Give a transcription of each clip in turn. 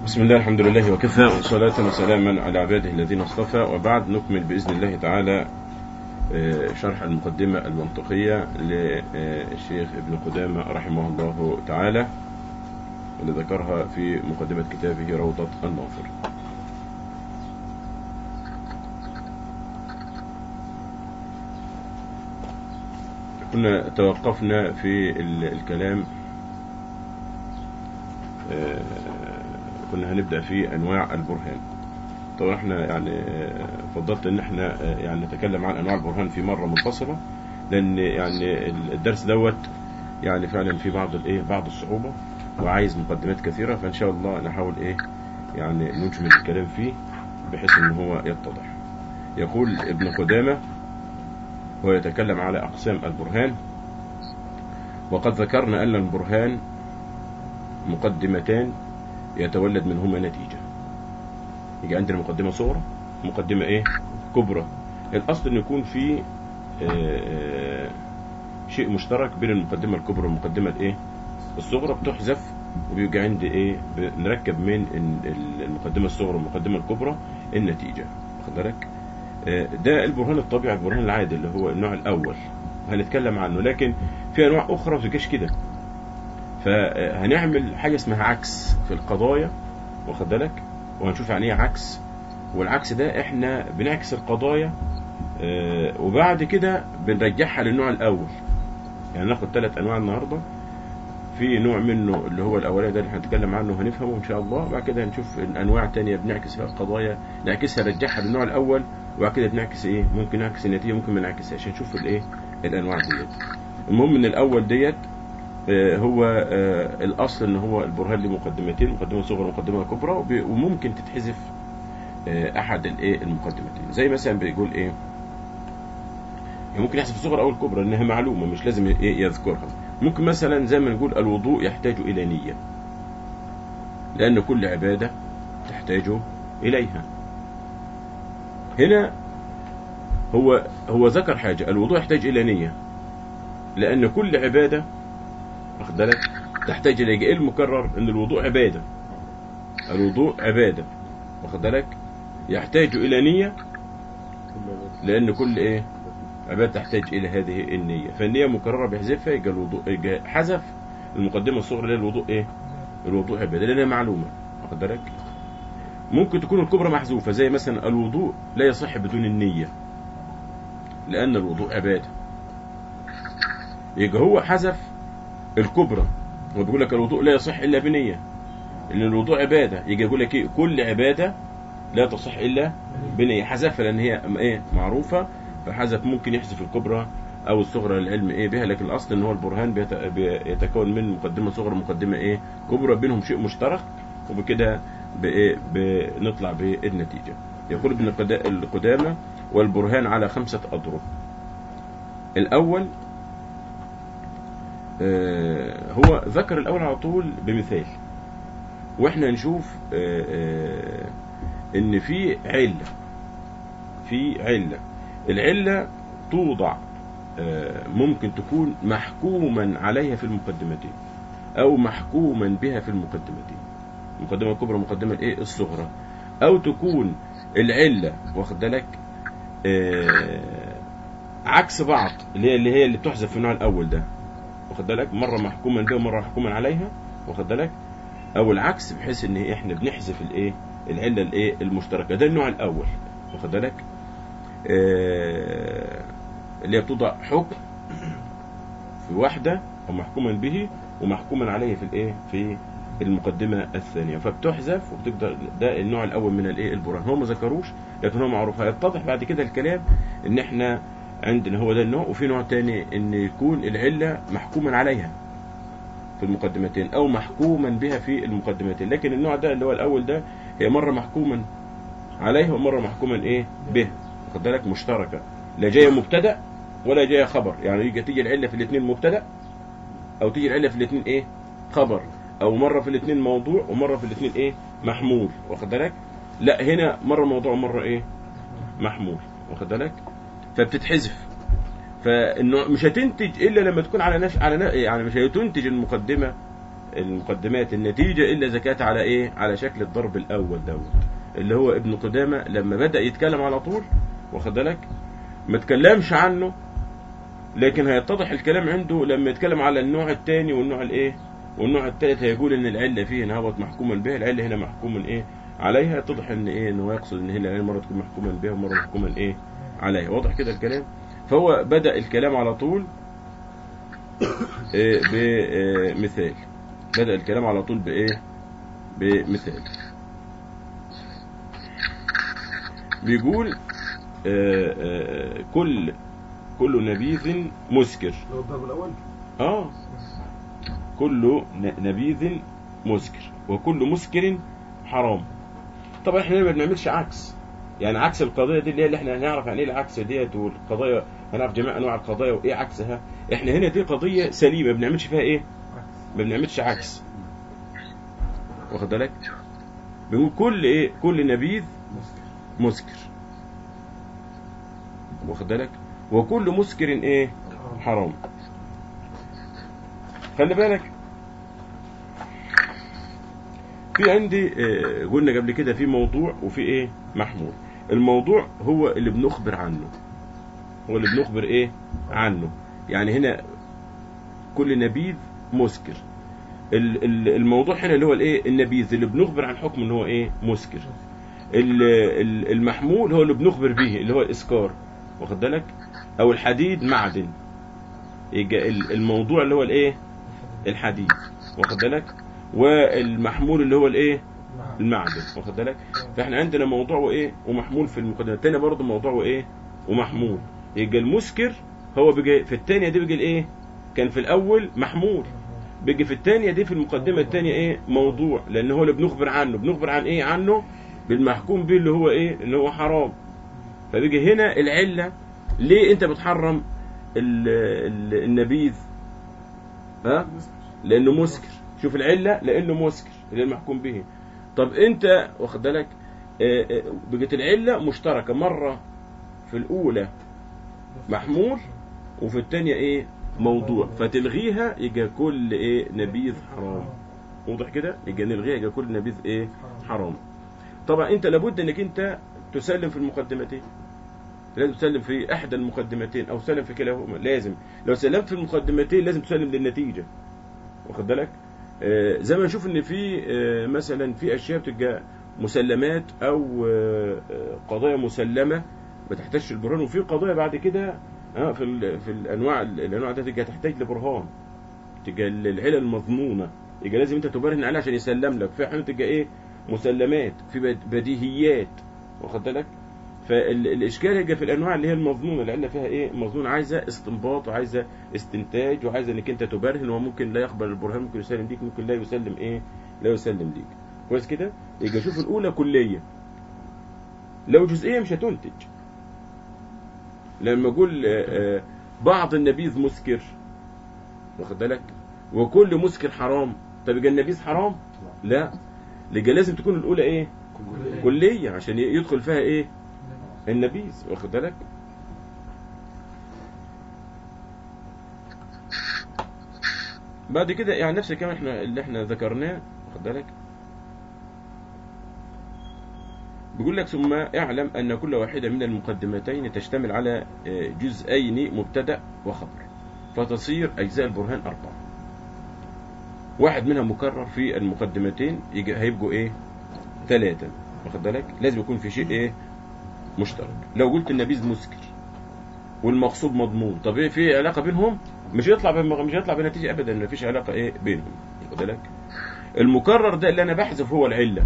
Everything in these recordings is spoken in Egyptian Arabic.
بسم الله الحمد لله وكفى وصلاة وسلاما على عباده الذين اصطفى وبعد نكمل بإذن الله تعالى آه، شرح المقدمة المنطقية للشيخ ابن قدامة رحمه الله تعالى اللي ذكرها في مقدمة كتابه روضة الناظر كنا توقفنا في ال- الكلام آه، كنا هنبدأ في أنواع البرهان طبعا احنا يعني آه، فضلت ان احنا آه، يعني نتكلم عن انواع البرهان في مرة منفصلة لان يعني الدرس دوت يعني فعلا في بعض الايه بعض الصعوبة وعايز مقدمات كثيرة فان شاء الله نحاول ايه يعني نجمل الكلام فيه بحيث ان هو يتضح يقول ابن قدامة ويتكلم على اقسام البرهان وقد ذكرنا ان البرهان مقدمتان يتولد منهما نتيجة يجي عندنا مقدمة صغرى مقدمة ايه كبرى الاصل ان يكون في آه، آه، شيء مشترك بين المقدمة الكبرى والمقدمة الايه الصغرى بتحذف وبيجي عندي ايه نركب من ال- ال- المقدمة الصغرى والمقدمة الكبرى النتيجة واخد بالك آه، ده البرهان الطبيعي البرهان العادي اللي هو النوع الاول هنتكلم عنه لكن في انواع اخرى ما بتجيش كده فهنعمل حاجة اسمها عكس في القضايا واخد بالك وهنشوف يعني ايه عكس والعكس ده احنا بنعكس القضايا آه، وبعد كده بنرجعها للنوع الاول يعني ناخد ثلاث انواع النهارده في نوع منه اللي هو الاولاني ده اللي هنتكلم عنه وهنفهمه ان شاء الله بعد كده هنشوف الانواع تانية بنعكس فيها القضايا نعكسها نرجعها للنوع الاول وبعد كده بنعكس ايه ممكن نعكس النتيجه ممكن ما نعكسهاش نشوف الايه الانواع ديت المهم ان الاول ديت آه، هو آه، الاصل ان هو البرهان له مقدمتين مقدمه صغرى ومقدمه كبرى وب- وممكن تتحذف آه، احد الايه المقدمتين زي مثلا بيقول ايه يعني ممكن يحذف الصغرى او الكبرى انها معلومه مش لازم ي- يذكرها ممكن مثلا زي ما نقول الوضوء يحتاج الى نيه لان كل عباده تحتاج اليها هنا هو هو ذكر حاجه الوضوء يحتاج الى نيه لان كل عباده واخد بالك تحتاج الى ايه المكرر ان الوضوء عباده الوضوء عباده واخد بالك يحتاج الى نيه لان كل ايه عباده تحتاج الى هذه النيه فالنيه مكرره بيحذفها يبقى الوضوء يبقى حذف المقدمه الصغرى اللي هي الوضوء ايه الوضوء عباده لانها معلومه واخد بالك ممكن تكون الكبرى محذوفه زي مثلا الوضوء لا يصح بدون النيه لان الوضوء عباده يبقى هو حذف الكبرى هو بيقول لك الوضوء لا يصح الا بنيه لان الوضوء عباده يجي يقول لك ايه كل عباده لا تصح الا بنيه حذفها لان هي م- ايه معروفه فحذف ممكن يحذف الكبرى او الصغرى للعلم ايه بها لكن الاصل ان هو البرهان بيت- بيتكون من مقدمه صغرى ومقدمه ايه كبرى بينهم شيء مشترك وبكده بايه بنطلع بالنتيجه يقول ابن القدا- القدامى والبرهان على خمسه اضرب الاول آه، هو ذكر الاول على طول بمثال واحنا نشوف آه، آه، ان في عله في عله العله توضع آه، ممكن تكون محكوما عليها في المقدمتين او محكوما بها في المقدمتين المقدمه الكبرى والمقدمه الايه الصغرى او تكون العله واخد بالك آه، عكس بعض اللي هي اللي هي اللي بتحذف في النوع الاول ده واخد بالك مره محكوما بها ومره محكوما عليها واخد بالك او العكس بحيث ان احنا بنحذف الايه العله الايه المشتركه ده النوع الاول واخد بالك آه اللي هي بتوضع حكم في واحده ومحكوما به ومحكوما عليه في الايه في المقدمه الثانيه فبتحذف وبتقدر ده النوع الاول من الايه البرهان هو ما ذكروش لكن هو معروف هيتضح بعد كده الكلام ان احنا عندنا هو ده النوع وفي نوع تاني ان يكون العله محكوما عليها في المقدمتين او محكوما بها في المقدمتين لكن النوع ده اللي هو الاول ده هي مره محكوما عليه ومره محكوما ايه به واخد بالك مشتركه لا جايه مبتدا ولا جايه خبر يعني يجي تيجي العله في الاثنين مبتدا او تيجي العله في الاثنين ايه خبر او مره في الاثنين موضوع ومره في الاثنين ايه محمول واخد بالك لا هنا مره موضوع ومره ايه محمول واخد بالك فبتتحذف فانه مش هتنتج الا لما تكون على نفس على ن- يعني مش هتنتج المقدمه المقدمات النتيجة إلا إذا كانت على إيه على شكل الضرب الأول دوت اللي هو ابن قدامة لما بدأ يتكلم على طول واخد بالك ما تكلمش عنه لكن هيتضح الكلام عنده لما يتكلم على النوع الثاني والنوع الايه والنوع الثالث هيقول ان العله فيه ان هبط محكوما به العله هنا محكوما ايه عليها يتضح ان ايه ان هو يقصد ان هنا العله مره تكون محكوما بها ومره محكوما ايه عليها واضح كده الكلام فهو بدا الكلام على طول إيه بمثال بدا الكلام على طول بايه بمثال بيقول آه، آه، كل كل نبيذ مسكر لو الضرب الاول اه كل ن- نبيذ مسكر وكل مسكر حرام طبعا احنا ما بنعملش عكس يعني عكس القضيه دي اللي هي اللي احنا هنعرف يعني ايه العكس ديت والقضايا هنعرف جميع انواع القضايا وايه عكسها احنا هنا دي قضيه سليمه ما بنعملش فيها ايه ما بنعملش عكس واخد بالك بنقول كل ايه كل نبيذ مسكر واخد بالك وكل مسكر ايه حرام خلي بالك في عندي آه، قلنا قبل كده في موضوع وفي ايه محمول الموضوع هو اللي بنخبر عنه هو اللي بنخبر ايه عنه يعني هنا كل نبيذ مسكر ال- ال- الموضوع هنا اللي هو الايه النبيذ اللي بنخبر عن حكم ان هو ايه مسكر ال- ال- المحمول هو اللي بنخبر به اللي هو الاسكار واخد بالك او الحديد معدن يبقى ال- الموضوع اللي هو الايه الحديد واخد بالك والمحمول اللي هو الايه المعدن واخد بالك فاحنا عندنا موضوع وايه ومحمول في المقدمه الثانيه برضه موضوع وايه ومحمول يبقى المسكر هو بيجي في الثانيه دي بيجي الايه كان في الاول محمول بيجي في الثانيه دي في المقدمه الثانيه ايه موضوع لان هو اللي بنخبر عنه بنخبر عن ايه عنه بالمحكوم به اللي هو ايه اللي هو حرام فبيجي هنا العله ليه انت بتحرم ال- ال- النبيذ ها لانه مسكر شوف العله لانه مسكر اللي المحكوم به طب انت واخد بالك آه، آه، بقت العله مشتركه مره في الاولى محمول وفي الثانيه ايه موضوع فتلغيها يبقى كل ايه نبيذ حرام واضح كده يبقى نلغيها يبقى كل نبيذ ايه حرام طبعا انت لابد انك انت تسلم في المقدمتين لازم تسلم في احدى المقدمتين او تسلم في كلاهما لازم لو سلمت في المقدمتين لازم تسلم للنتيجه واخد بالك آه، زي ما نشوف ان في آه، مثلا في اشياء بتبقى مسلمات او آه، آه، قضايا مسلمه ما تحتاجش البرهان وفي قضايا بعد كده اه في ال- في الانواع الانواع دي تبقى تحتاج لبرهان تبقى العلل المظنونه يبقى لازم انت تبرهن عليها عشان يسلم لك في احيانا تبقى ايه مسلمات في بد- بديهيات واخد بالك فالاشكال يبقى في الانواع اللي هي المظنونه العله فيها ايه مظنونه عايزه استنباط وعايزه استنتاج وعايزه انك انت تبرهن وممكن لا يقبل البرهان ممكن يسلم ليك ممكن لا يسلم ايه لا يسلم ليك كويس كده يبقى شوف الاولى كليه لو جزئيه مش هتنتج لما اقول آه، آه، بعض النبيذ مسكر واخد بالك وكل مسكر حرام طب يبقى النبيذ حرام لا يبقى لازم تكون الاولى ايه كليه عشان يدخل فيها ايه النبيذ واخد بالك بعد كده يعني نفس الكلام احنا اللي احنا ذكرناه واخد بالك بيقول لك ثم اعلم ان كل واحده من المقدمتين تشتمل على آه، جزئين مبتدا وخبر فتصير اجزاء البرهان اربعه واحد منها مكرر في المقدمتين يجي هيبقوا ايه ثلاثه واخد بالك لازم يكون في شيء ايه مشترك لو قلت النبيذ مسكر والمقصود مضمون طب ايه في علاقه بينهم مش هيطلع بم- مش هيطلع بنتيجه ابدا ما فيش علاقه ايه بينهم واخد بالك المكرر ده اللي انا بحذف هو العله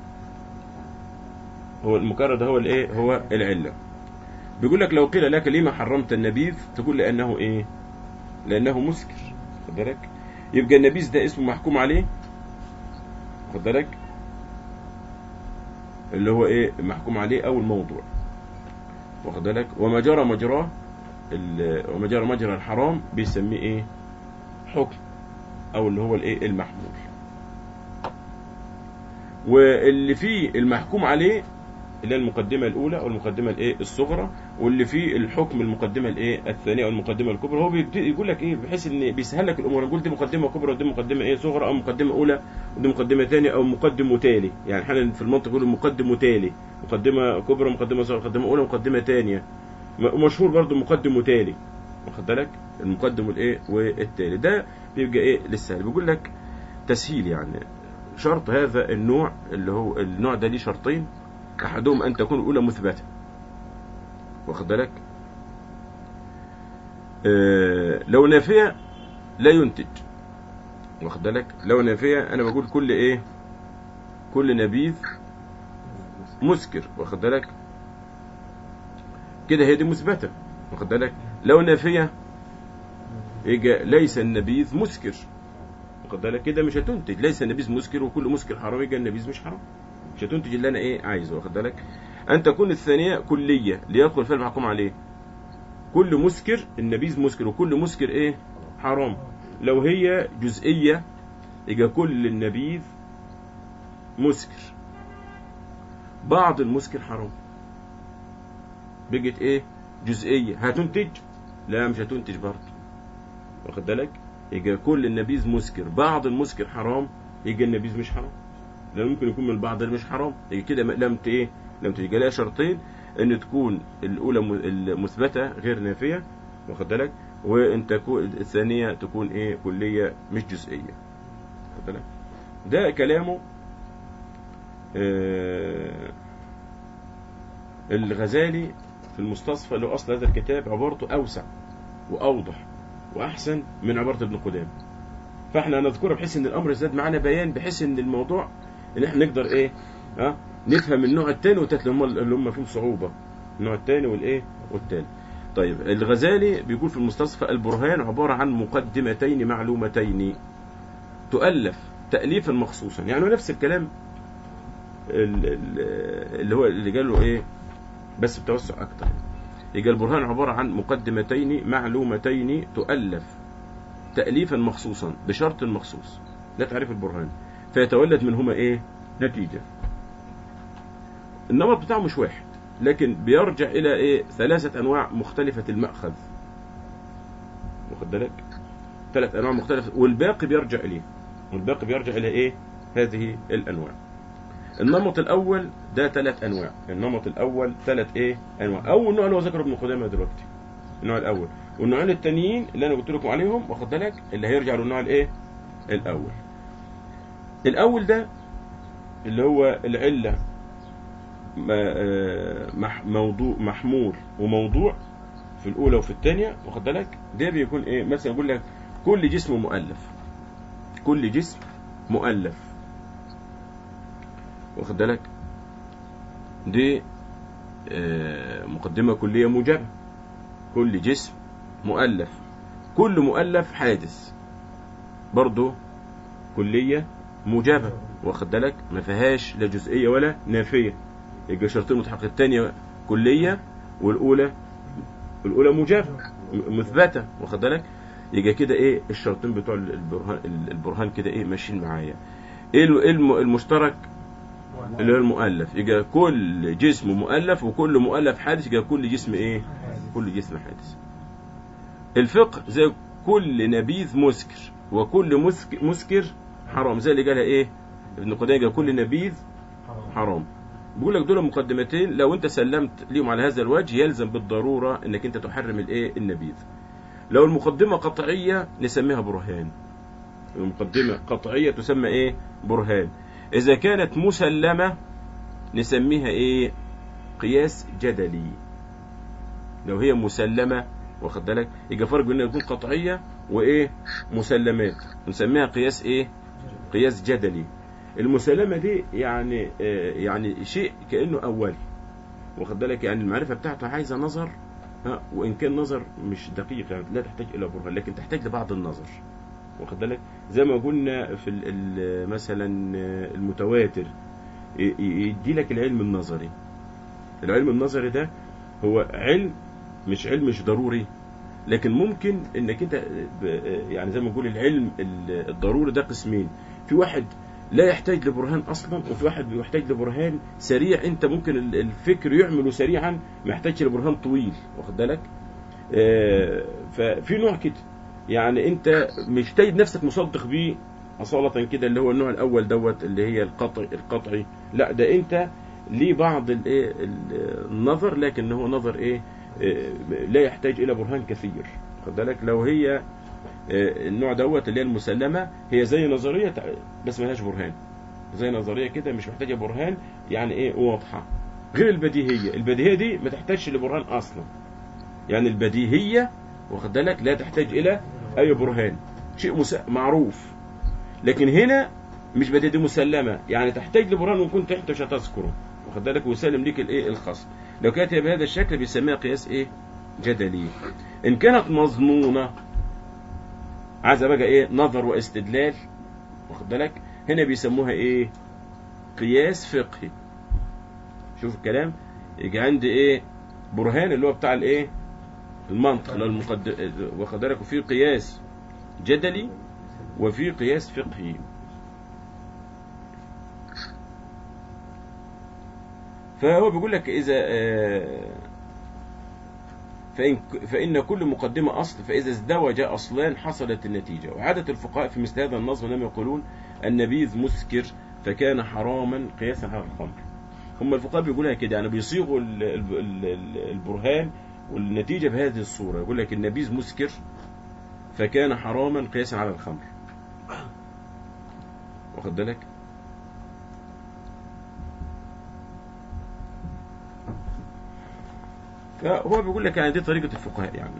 هو المكرر ده هو الايه هو العله بيقول لك لو قيل لك لما حرمت النبيذ تقول لانه ايه لانه مسكر واخد بالك يبقى النبيذ ده اسمه محكوم عليه واخد بالك اللي هو ايه محكوم عليه او الموضوع واخد بالك وما جرى مجراه ال- وما جرى مجرى الحرام بيسميه ايه حكم او اللي هو الايه المحمول واللي فيه المحكوم عليه اللي هي المقدمه الاولى او المقدمه الايه الصغرى واللي فيه الحكم المقدمه الايه الثانيه او المقدمه الكبرى هو بيبتدي يقول لك ايه بحيث ان بيسهل لك الامور يقول دي مقدمه كبرى ودي مقدمه ايه صغرى او مقدمه اولى ودي مقدمه ثانيه او مقدم وتالي يعني احيانا في المنطق يقولوا مقدم وتالي مقدمه كبرى مقدمه صغرى مقدمه اولى مقدمه ثانيه ومشهور برضو مقدم وتالي واخد بالك المقدم والايه والتالي ده بيبقى ايه لسه بيقول لك تسهيل يعني شرط هذا النوع اللي هو النوع ده ليه شرطين احدهم ان تكون الاولى مثبته واخد بالك آه لو نافيه لا ينتج واخد بالك لو نافيه انا بقول كل ايه كل نبيذ مسكر واخد بالك كده هي دي مثبته واخد بالك لو نافيه يجي ليس النبيذ مسكر واخد بالك كده مش هتنتج ليس النبيذ مسكر وكل مسكر حرام يجي النبيذ مش حرام مش هتنتج اللي انا ايه عايزه واخد بالك ان تكون الثانيه كليه ليدخل فيها المحكوم عليه كل مسكر النبيذ مسكر وكل مسكر ايه حرام لو هي جزئيه يبقى كل النبيذ مسكر بعض المسكر حرام بقت ايه جزئيه هتنتج لا مش هتنتج برضه واخد بالك يبقى كل النبيذ مسكر بعض المسكر حرام يبقى النبيذ مش حرام لان ممكن يكون من البعض اللي مش حرام يبقى كده لم ت ايه لم تيجي لها شرطين ان تكون الاولى م- المثبته غير نافيه واخد بالك وان تكون الثانيه تكون ايه كليه مش جزئيه واخد بالك ده كلامه آه الغزالي في المستصفى اللي هو اصل هذا الكتاب عبارته اوسع واوضح واحسن من عباره ابن قدامه فاحنا هنذكرها بحيث ان الامر زاد معانا بيان بحيث ان الموضوع ان احنا نقدر ايه ها نفهم النوع الثاني والثالث اللي هم اللي هم فيهم صعوبه النوع الثاني والايه والثالث طيب الغزالي بيقول في المستصفى البرهان عباره عن مقدمتين معلومتين تؤلف تاليفا مخصوصا يعني هو نفس الكلام ال- ال- اللي هو اللي قال له ايه بس بتوسع اكتر يبقى البرهان عباره عن مقدمتين معلومتين تؤلف تاليفا مخصوصا بشرط مخصوص ده تعريف البرهان فيتولد منهما ايه نتيجه النمط بتاعه مش واحد لكن بيرجع الى ايه ثلاثه انواع مختلفه الماخذ واخد بالك ثلاث انواع مختلفه والباقي بيرجع اليه والباقي بيرجع الى ايه هذه الانواع النمط الاول ده ثلاث انواع النمط الاول ثلاث ايه انواع اول نوع اللي هو ذكره ابن قدامه دلوقتي النوع الاول والنوعين التانيين اللي انا قلت لكم عليهم واخد بالك اللي هيرجع للنوع الايه الاول الاول ده اللي هو العله م- آه، مح- موضوع محمول وموضوع في الاولى وفي الثانيه واخد بالك ده بيكون ايه مثلا يقول لك كل جسم مؤلف كل جسم مؤلف واخد بالك دي آه، مقدمه كليه موجبه كل جسم مؤلف كل مؤلف حادث برضه كليه موجبه واخد بالك ما فيهاش لا جزئيه ولا نافيه يبقى شرطين متحقق الثانيه كليه والاولى الاولى موجبه م- مثبته واخد بالك يبقى كده ايه الشرطين بتوع البرهان البرهان كده ايه ماشيين معايا ايه ال- إيه الم- المشترك اللي هو المؤلف يبقى كل جسم مؤلف وكل مؤلف حادث يبقى كل جسم ايه كل جسم حادث الفقه زي كل نبيذ مسكر وكل مسك مسكر حرام زي اللي قالها ايه ابن قدامه قال كل نبيذ حرام بيقول لك دول مقدمتين لو انت سلمت ليهم على هذا الوجه يلزم بالضروره انك انت تحرم الايه النبيذ لو المقدمه قطعيه نسميها برهان المقدمه قطعيه تسمى ايه برهان اذا كانت مسلمه نسميها ايه قياس جدلي لو هي مسلمه واخد بالك يبقى فرق بين إنها تكون قطعيه وايه مسلمات نسميها قياس ايه قياس جدلي المسلمه دي يعني آه يعني شيء كانه اولي واخد بالك يعني المعرفه بتاعته عايزه نظر ها وان كان نظر مش دقيق يعني لا تحتاج الى برهان لكن تحتاج لبعض النظر واخد بالك زي ما قلنا في ال- ال- مثلا آه، المتواتر ي- ي- يدي لك العلم النظري العلم النظري ده هو علم مش علم مش ضروري لكن ممكن انك انت ب- يعني زي ما نقول العلم ال- الضروري ده قسمين في واحد لا يحتاج لبرهان اصلا وفي واحد بيحتاج لبرهان سريع انت ممكن ال- الفكر يعمله سريعا ما يحتاجش لبرهان طويل واخد بالك آه، ففي نوع كده يعني انت مش تجد نفسك مصدق بيه اصاله كده اللي هو النوع الاول دوت اللي هي القطعي القطعي لا ده انت ليه بعض الايه ال- النظر لكن هو نظر ايه آه، لا يحتاج الى برهان كثير خد بالك لو هي آه، النوع دوت اللي هي المسلمه هي زي نظريه تع- بس ملهاش برهان زي نظريه كده مش محتاجه برهان يعني ايه واضحه غير البديهيه البديهيه دي ما تحتاجش لبرهان اصلا يعني البديهيه واخد بالك لا تحتاج الى اي برهان شيء مس... معروف لكن هنا مش بديهيه دي مسلمه يعني تحتاج لبرهان وان كنت انت مش هتذكره واخد بالك ويسلم ليك الايه الخصم لو كانت هي بهذا الشكل بيسميها قياس ايه جدلي ان كانت مضمونه عايزه بقى ايه نظر واستدلال واخد بالك هنا بيسموها ايه قياس فقهي شوف الكلام يجي عندي ايه برهان اللي هو بتاع الايه المنطق اللي هو المقد... واخد بالك وفي قياس جدلي وفي قياس فقهي فهو بيقول لك اذا آه، فإن, فإن كل مقدمة أصل فإذا ازدوج أصلان حصلت النتيجة وعادة الفقهاء في مثل هذا النظم لم يقولون النبيذ مسكر فكان حراما قياسا على الخمر هم الفقهاء بيقولها كده يعني بيصيغوا ال- ال- ال- ال- البرهان والنتيجة بهذه الصورة يقول لك النبيذ مسكر فكان حراما قياسا على الخمر واخد بالك فهو بيقول لك يعني دي طريقة الفقهاء يعني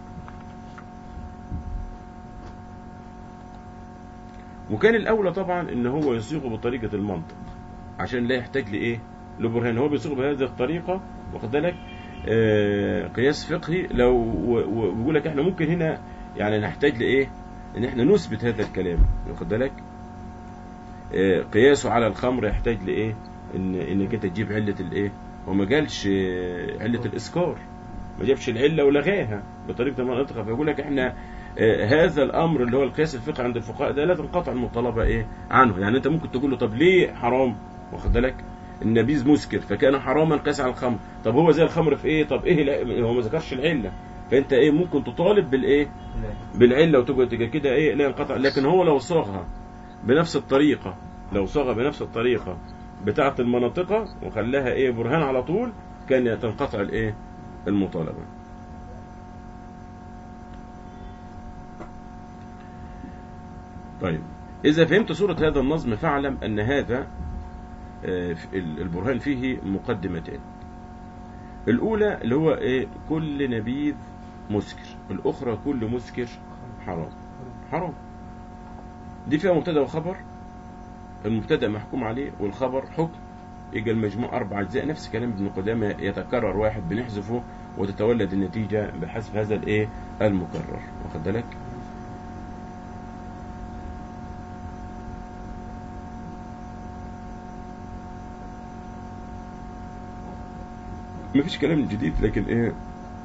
وكان الأولى طبعا إن هو يصيغه بطريقة المنطق عشان لا يحتاج لإيه؟ لبرهان هو بيصيغه بهذه الطريقة واخد بالك آه قياس فقهي لو وبيقول لك احنا ممكن هنا يعني نحتاج لإيه؟ إن احنا نثبت هذا الكلام واخد بالك آه قياسه على الخمر يحتاج لإيه؟ إن إنك أنت تجيب علة الإيه؟ هو ما قالش آه، علة الإسكار ما جابش العلة ولغاها بطريقة المنطقة فيقول لك احنا آه، هذا الأمر اللي هو القياس الفقهي عند الفقهاء ده لا تنقطع المطالبة إيه عنه يعني أنت ممكن تقول له طب ليه حرام واخد بالك النبيذ مسكر فكان حراما قياس على الخمر طب هو زي الخمر في ايه طب ايه الع- هو ما ذكرش العله فانت ايه ممكن تطالب بالايه بالعله وتبقى تبقى كده ايه لا ينقطع لكن هو لو صاغها بنفس الطريقه لو صاغها بنفس الطريقه بتاعه المناطقه وخلاها ايه برهان على طول كان تنقطع الايه المطالبه طيب إذا فهمت صورة هذا النظم فاعلم أن هذا آه، ال- البرهان فيه مقدمتان الأولى اللي هو إيه كل نبيذ مسكر الأخرى كل مسكر حرام حرام دي فيها مبتدا وخبر المبتدا محكوم عليه والخبر حكم يجي المجموع أربع أجزاء نفس كلام ابن قدامة يتكرر واحد بنحذفه وتتولد النتيجة بحسب هذا الإيه المكرر واخد بالك مفيش كلام جديد لكن ايه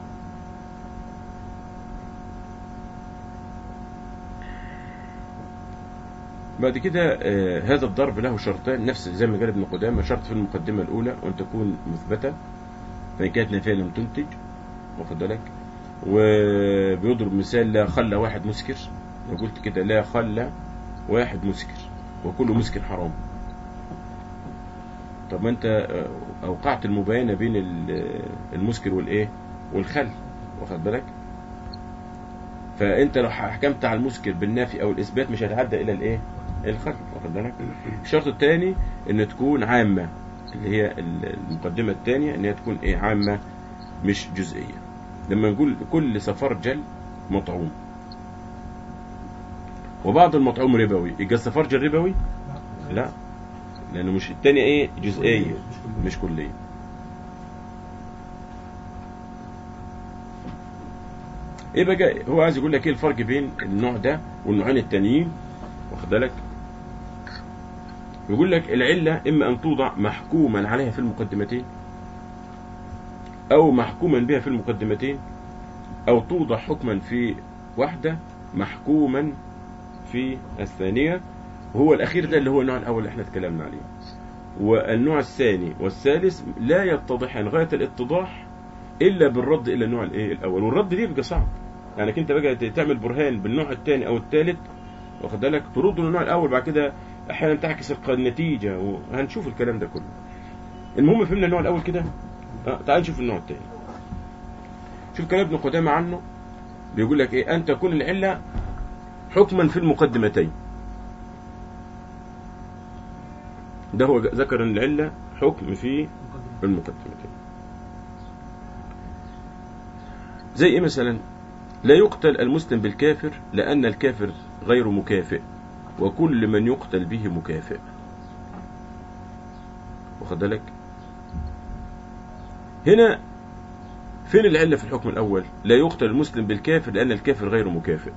بعد كده آه هذا الضرب له شرطان نفس زي ما قال ابن قدامه شرط في المقدمه الاولى وان تكون مثبته فان كانت نافيه لم تنتج واخد بالك وبيضرب مثال لا خلى واحد مسكر لو قلت كده لا خلى واحد مسكر وكل مسكر حرام طب ما انت آه، اوقعت المباينه بين ال- المسكر والايه والخل واخد بالك فانت لو حكمت على المسكر بالنفي او الاثبات مش هتعدى الى الايه الخل واخد بالك الشرط الثاني ان تكون عامه اللي هي المقدمه الثانيه ان هي تكون ايه عامه مش جزئيه لما نقول كل سفرجل مطعوم وبعض المطعوم ربوي يبقى السفرجل ربوي لا لانه مش الثانيه ايه جزئيه مش كليه ايه بقى هو عايز يقول لك ايه الفرق بين النوع ده والنوعين التانيين واخد بالك يقول لك العله اما ان توضع محكوما عليها في المقدمتين او محكوما بها في المقدمتين او توضع حكما في واحده محكوما في الثانيه وهو الاخير ده اللي هو النوع الاول اللي احنا اتكلمنا عليه والنوع الثاني والثالث لا يتضحان غايه الاتضاح الا بالرد الى النوع الايه الاول والرد دي بيبقى صعب يعني انت بقى تعمل برهان بالنوع الثاني او الثالث واخد بالك ترد للنوع الاول بعد كده احيانا تعكس الق- النتيجه وهنشوف الكلام ده كله المهم فهمنا النوع الاول كده آه تعال نشوف النوع الثاني شوف كلام ابن قدامه عنه بيقول لك ايه ان تكون العله حكما في المقدمتين ده هو ذكر ان العله حكم في المقدمتين زي ايه مثلا لا يقتل المسلم بالكافر لان الكافر غير مكافئ وكل من يقتل به مكافئ واخد بالك هنا فين العله في الحكم الاول لا يقتل المسلم بالكافر لان الكافر غير مكافئ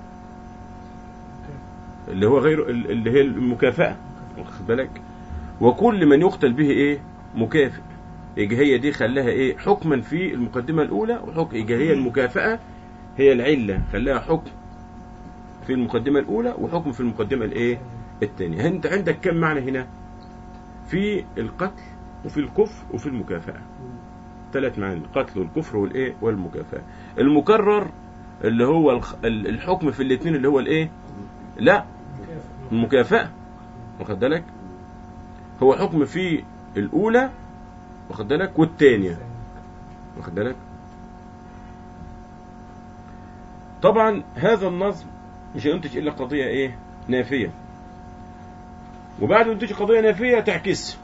اللي هو غير اللي هي المكافاه واخد بالك وكل من يقتل به ايه مكافئ يجي هي دي خلاها ايه حكما في المقدمه الاولى وحكم يجي هي المكافاه هي العله خلاها حكم في المقدمه الاولى وحكم في المقدمه الايه الثانيه انت عندك كم معنى هنا في القتل وفي الكفر وفي المكافاه ثلاث معاني القتل والكفر والايه والمكافاه المكرر اللي هو الخ- ال- الحكم في الاثنين اللي هو الايه لا المكافاه واخد بالك هو حكم في الاولى واخد بالك والثانيه واخد بالك طبعا هذا النظم مش هينتج الا قضيه ايه نافيه وبعد ما تنتج قضيه نافيه تعكس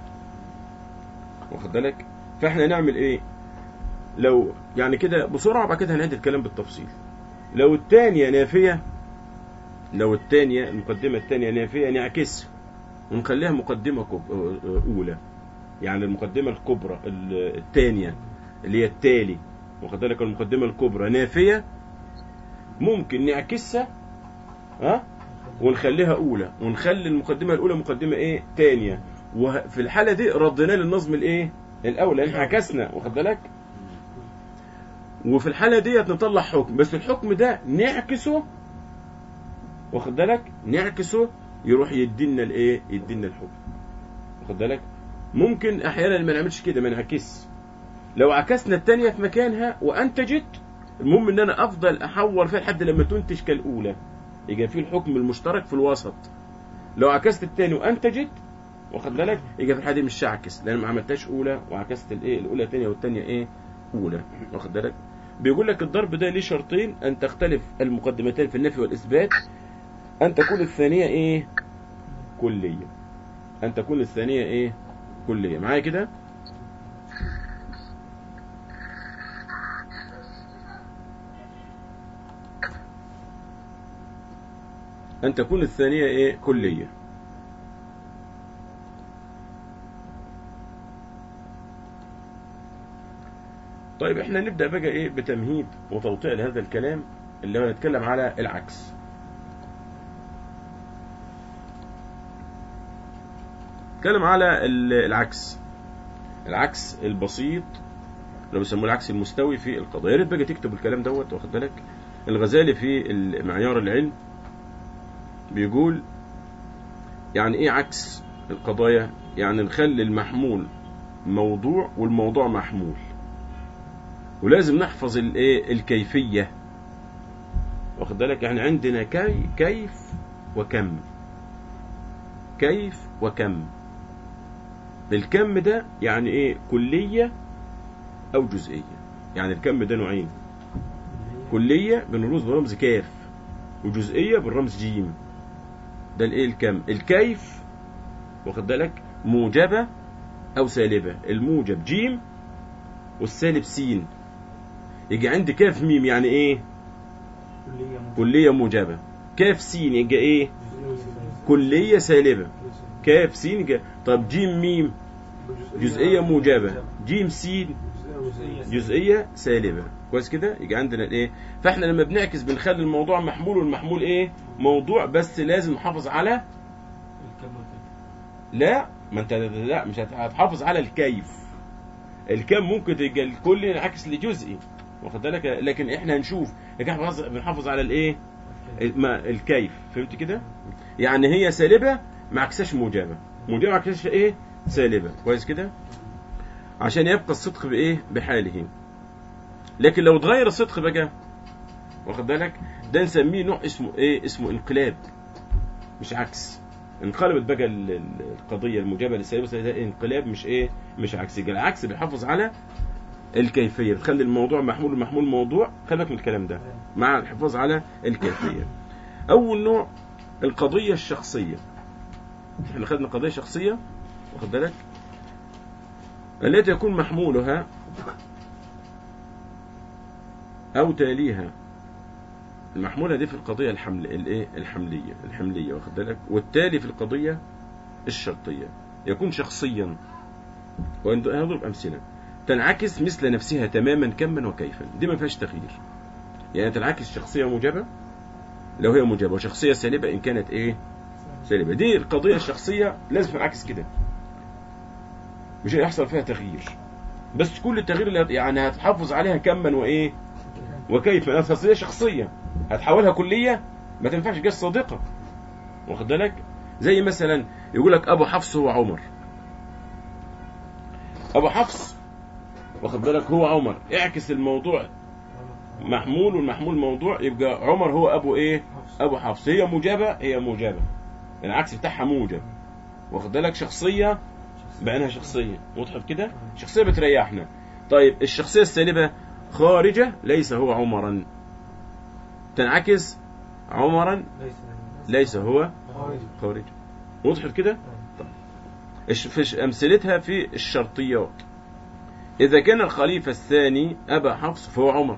واخد بالك فاحنا نعمل ايه لو يعني كده بسرعه بعد كده هنعيد الكلام بالتفصيل لو الثانيه نافيه لو الثانيه المقدمه الثانيه نافيه نعكسها ونخليها مقدمه كب... اولى يعني المقدمه الكبرى ال- الثانيه اللي هي التالي واخد بالك المقدمه الكبرى نافيه ممكن نعكسها ها ونخليها اولى ونخلي المقدمه الاولى مقدمه ايه ثانيه وفي الحاله دي ردينا للنظم الايه الاول لان احنا عكسنا واخد بالك وفي الحاله ديت نطلع حكم بس الحكم ده نعكسه واخد بالك نعكسه يروح يدينا الايه يدينا الحكم واخد بالك ممكن احيانا ما نعملش كده ما نعكس لو عكسنا الثانيه في مكانها وانتجت المهم ان انا افضل احور فيها لحد لما تنتج كالاولى يبقى في الحكم المشترك في الوسط لو عكست الثاني وانتجت واخد بالك يبقى في الحاله دي مش هعكس لان ما عملتهاش اولى وعكست الايه الاولى ثانيه والثانيه ايه اولى واخد بالك بيقول لك الضرب ده ليه شرطين ان تختلف المقدمتين في النفي والاثبات ان تكون الثانيه ايه كليه ان تكون الثانيه ايه كليه معايا كده أن تكون الثانية إيه كلية طيب احنا نبدأ بقى إيه بتمهيد وتوطيع لهذا الكلام اللي هو نتكلم على العكس نتكلم على ال- العكس العكس البسيط اللي بيسموه العكس المستوي في القضاء يا ريت بقى تكتب الكلام دوت واخد بالك الغزالي في معيار العلم بيقول يعني ايه عكس القضايا يعني نخلي المحمول موضوع والموضوع محمول ولازم نحفظ الايه الكيفيه واخد بالك يعني عندنا كي كيف وكم كيف وكم الكم ده يعني ايه كليه او جزئيه يعني الكم ده نوعين كليه بنرمز برمز كاف وجزئيه بالرمز جيم ده الايه الكم الكيف واخد بالك موجبه او سالبه الموجب جيم والسالب سين يجي عندي كاف ميم يعني ايه كلية موجودة. كليه موجبه كاف سين يبقى ايه كليه سالبه كاف سين يبقى طب جيم ميم جزئيه موجبه جيم سين جزئيه سالبه كويس كده يجي عندنا الايه فاحنا لما بنعكس بنخلي الموضوع محمول والمحمول ايه موضوع بس لازم نحافظ على الكم والكم. لا ما انت لا مش هت- هتحافظ على الكيف الكم ممكن تبقى الكل ينعكس لجزئي واخد بالك لكن احنا هنشوف لكن احنا بنحافظ- بنحافظ على الايه ما الكيف فهمت كده يعني هي سالبه ما عكسهاش موجبه موجبه ما عكسهاش ايه سالبه كويس كده عشان يبقى الصدق بايه بحاله لكن لو اتغير الصدق بقى واخد بالك ده نسميه نوع اسمه ايه اسمه انقلاب مش عكس انقلبت بقى ال- ال- القضيه الموجبه للسالبه ده انقلاب مش ايه مش عكس يبقى العكس بيحافظ على الكيفيه بتخلي الموضوع محمول محمول موضوع خلي بالك من الكلام ده مع الحفاظ على الكيفيه اول نوع القضيه الشخصيه احنا خدنا قضيه شخصيه واخد بالك التي يكون محمولها او تاليها المحموله دي في القضيه الحمل الايه الحمليه الحمليه واخد بالك والتالي في القضيه الشرطيه يكون شخصيا وهنضرب امثله تنعكس مثل نفسها تماما كما وكيفا دي ما فيهاش تغيير يعني تنعكس شخصيه موجبه لو هي موجبه وشخصيه سالبه ان كانت ايه سالبه دي القضيه الشخصيه لازم تنعكس كده مش هيحصل فيها تغيير بس كل التغيير اللي هت- يعني هتحافظ عليها كما وايه وكيف لأنها شخصيه شخصيه هتحولها كليه ما تنفعش جاز صادقه واخد بالك زي مثلا يقول لك ابو حفص هو عمر ابو حفص واخد بالك هو عمر اعكس الموضوع محمول والمحمول موضوع يبقى عمر هو ابو ايه ابو حفص هي موجبه هي موجبه العكس بتاعها موجب واخد بالك شخصيه بعينها شخصيه وضحت كده شخصيه بتريحنا طيب الشخصيه السالبه خارجه ليس هو عمرا تنعكس عمرا ليس ليس هو خارج خارج وضحت كده طيب. الش- في ش- امثلتها في الشرطيات اذا كان الخليفه الثاني ابا حفص فهو عمر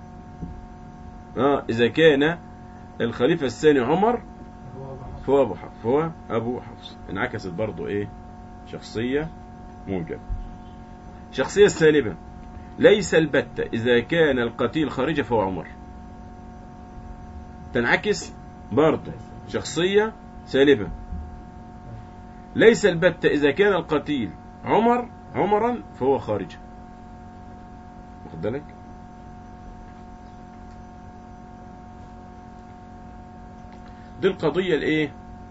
اه اذا كان الخليفه الثاني عمر هو أبو حفص. فهو ابو حفص فهو ابو حفص انعكست برضو ايه شخصيه موجبه شخصيه سالبه ليس البتة إذا كان القتيل خارجة فهو عمر تنعكس برضه شخصية سالبة ليس البتة إذا كان القتيل عمر عمرا فهو خارجة واخد بالك دي القضية الايه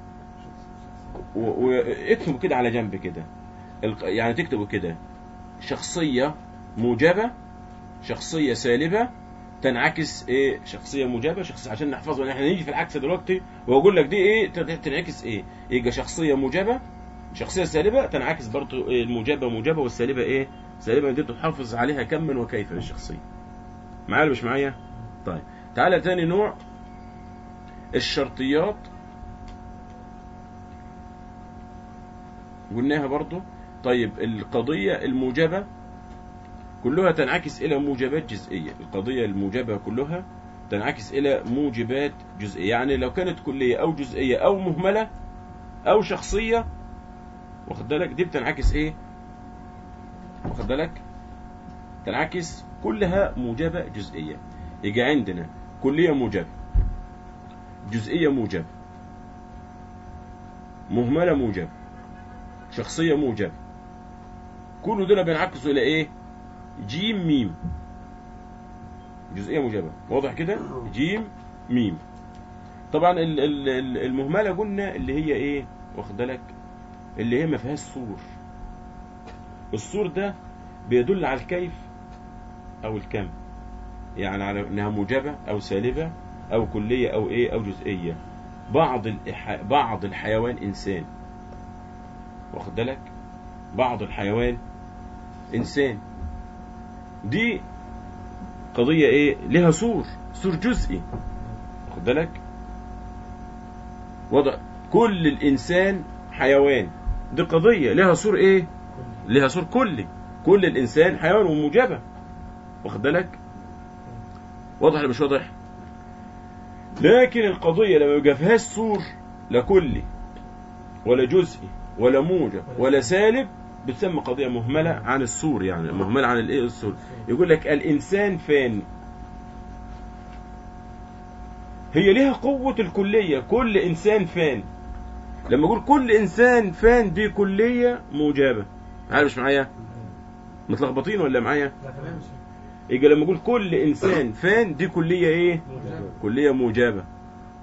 و- واكتبوا كده على جنب كده الق- يعني تكتبوا كده شخصية موجبة شخصية سالبة تنعكس ايه شخصية موجبة شخصية عشان نحفظها احنا نيجي في العكس دلوقتي واقول لك دي ايه تن- تنعكس ايه يبقى شخصية موجبة شخصية سالبة تنعكس برضه إيه الموجبة موجبة والسالبة ايه سالبة دي تحافظ عليها كما وكيفا الشخصية معايا ولا مش معايا طيب تعالى تاني نوع الشرطيات قلناها برضو طيب القضية الموجبة كلها تنعكس إلى موجبات جزئية القضية الموجبة كلها تنعكس إلى موجبات جزئية يعني لو كانت كلية أو جزئية أو مهملة أو شخصية واخد بالك دي بتنعكس إيه واخد بالك تنعكس كلها موجبة جزئية يجي عندنا كلية موجبة جزئية موجبة مهملة موجبة شخصية موجبة كل دول بينعكسوا إلى إيه جيم ميم جزئية موجبة واضح كده جيم ميم طبعا ال- ال- ال- المهملة قلنا اللي هي إيه واخد بالك اللي هي ما فيهاش صور الصور ده بيدل على الكيف أو الكم يعني على إنها موجبة أو سالبة أو كلية أو إيه أو جزئية بعض الإح... بعض الحيوان إنسان واخد بالك بعض الحيوان إنسان دي قضية إيه لها سور سور جزئي واخد بالك وضع كل الإنسان حيوان دي قضية لها سور إيه لها سور كلي كل الإنسان حيوان وموجبة واخد بالك واضح ولا مش واضح لكن القضية لما يبقى فيهاش سور لا كلي ولا جزئي ولا موجب ولا سالب بتسمى قضية مهملة عن السور يعني مهملة عن الايه السور يقول لك الإنسان فان هي ليها قوة الكلية كل إنسان فان لما أقول كل إنسان فان دي كلية موجبة عارف مش معايا متلخبطين ولا معايا لا تمام يجي لما أقول كل إنسان فان دي كلية إيه موجب. كلية موجبة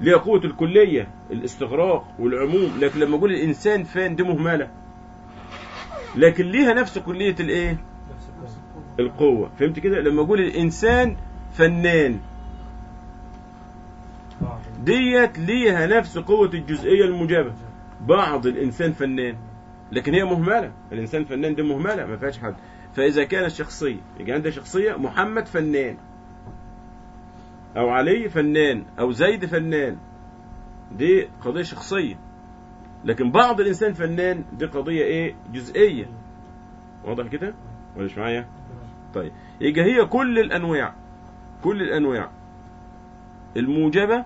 ليها قوة الكلية الاستغراق والعموم لكن لما اقول الانسان فان دي مهملة لكن ليها نفس كلية الايه نفس القوة القوة فهمت كده لما اقول الانسان فنان بعض ديت ليها نفس قوة الجزئية الموجبة بعض الانسان فنان لكن هي مهملة الانسان فنان دي مهملة ما فيهاش حد فاذا كانت شخصية يجي عندها شخصية محمد فنان او علي فنان او زيد فنان دي قضية شخصية لكن بعض الانسان فنان دي قضية ايه جزئية واضح كده ولا مش معايا طيب يبقى هي كل الانواع كل الانواع الموجبة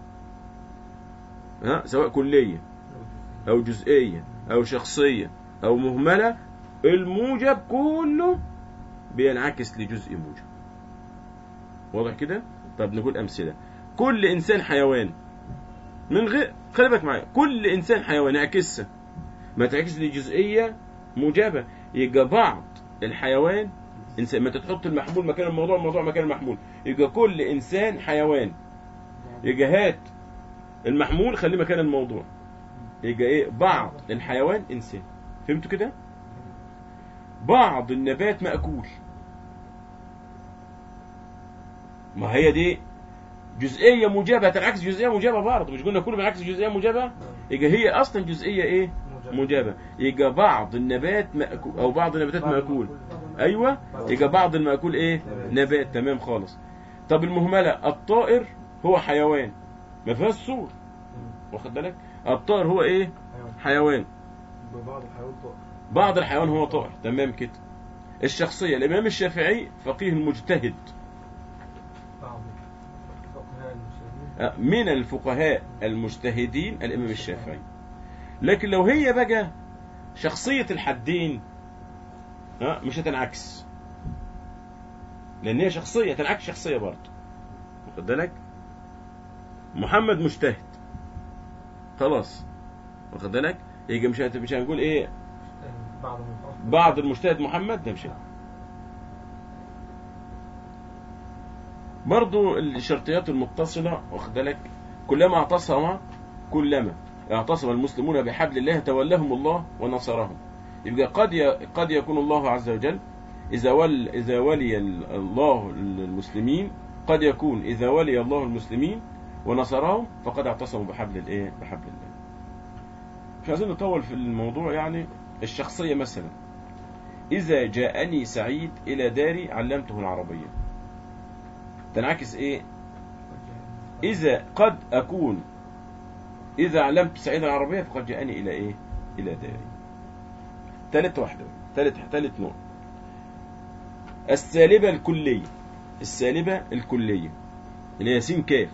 ها سواء كلية او جزئية او شخصية او مهملة الموجب كله بينعكس لجزء موجب واضح كده طب نقول امثلة كل انسان حيوان من غير خلي بالك معايا كل انسان حيوان اعكسها ما تعكس لجزئية موجبة يبقى بعض الحيوان انسان ما تحط المحمول مكان الموضوع الموضوع مكان المحمول يبقى كل انسان حيوان يبقى هات المحمول خليه مكان الموضوع يبقى ايه بعض الحيوان انسان فهمتوا كده بعض النبات مأكول ما هي دي جزئية موجبة تنعكس جزئية موجبة برضه مش قلنا كله بينعكس جزئية موجبة يبقى هي أصلا جزئية إيه موجبة يبقى بعض النبات مأكول أو بعض النباتات مأكول أيوة يبقى بعض المأكول إيه نبات تمام خالص طب المهملة الطائر هو حيوان ما فيهاش صور واخد بالك الطائر هو إيه حيوان ببعض الحيوان طائر بعض الحيوان هو طائر تمام كده الشخصية الإمام الشافعي فقيه المجتهد بعض الفقهاء المسلمين آه، من الفقهاء المجتهدين الإمام الشافعي لكن لو هي بقى شخصية الحدين آه، مش هتنعكس لأن هي شخصية تنعكس شخصية برضه واخد بالك محمد مجتهد خلاص واخد بالك يجي مش هت- مش هنقول ايه بعض من بعض المجتهد محمد ده مش هينفع. برضو الشرطيات المتصلة واخد بالك كلما اعتصم كلما اعتصم المسلمون بحبل الله تولاهم الله ونصرهم يبقى قد ي... قد يكون الله عز وجل إذا ول... إذا ولي ال- الله المسلمين قد يكون إذا ولي الله المسلمين ونصرهم فقد اعتصموا بحبل الإيه بحبل الله مش عايزين نطول في الموضوع يعني الشخصية مثلا إذا جاءني سعيد إلى داري علمته العربية تنعكس إيه إذا قد أكون إذا علمت سعيد العربية فقد جاءني إلى إيه إلى داري ثالث واحدة ثالث ثالث نوع السالبة الكلية السالبة الكلية اللي هي سين كاف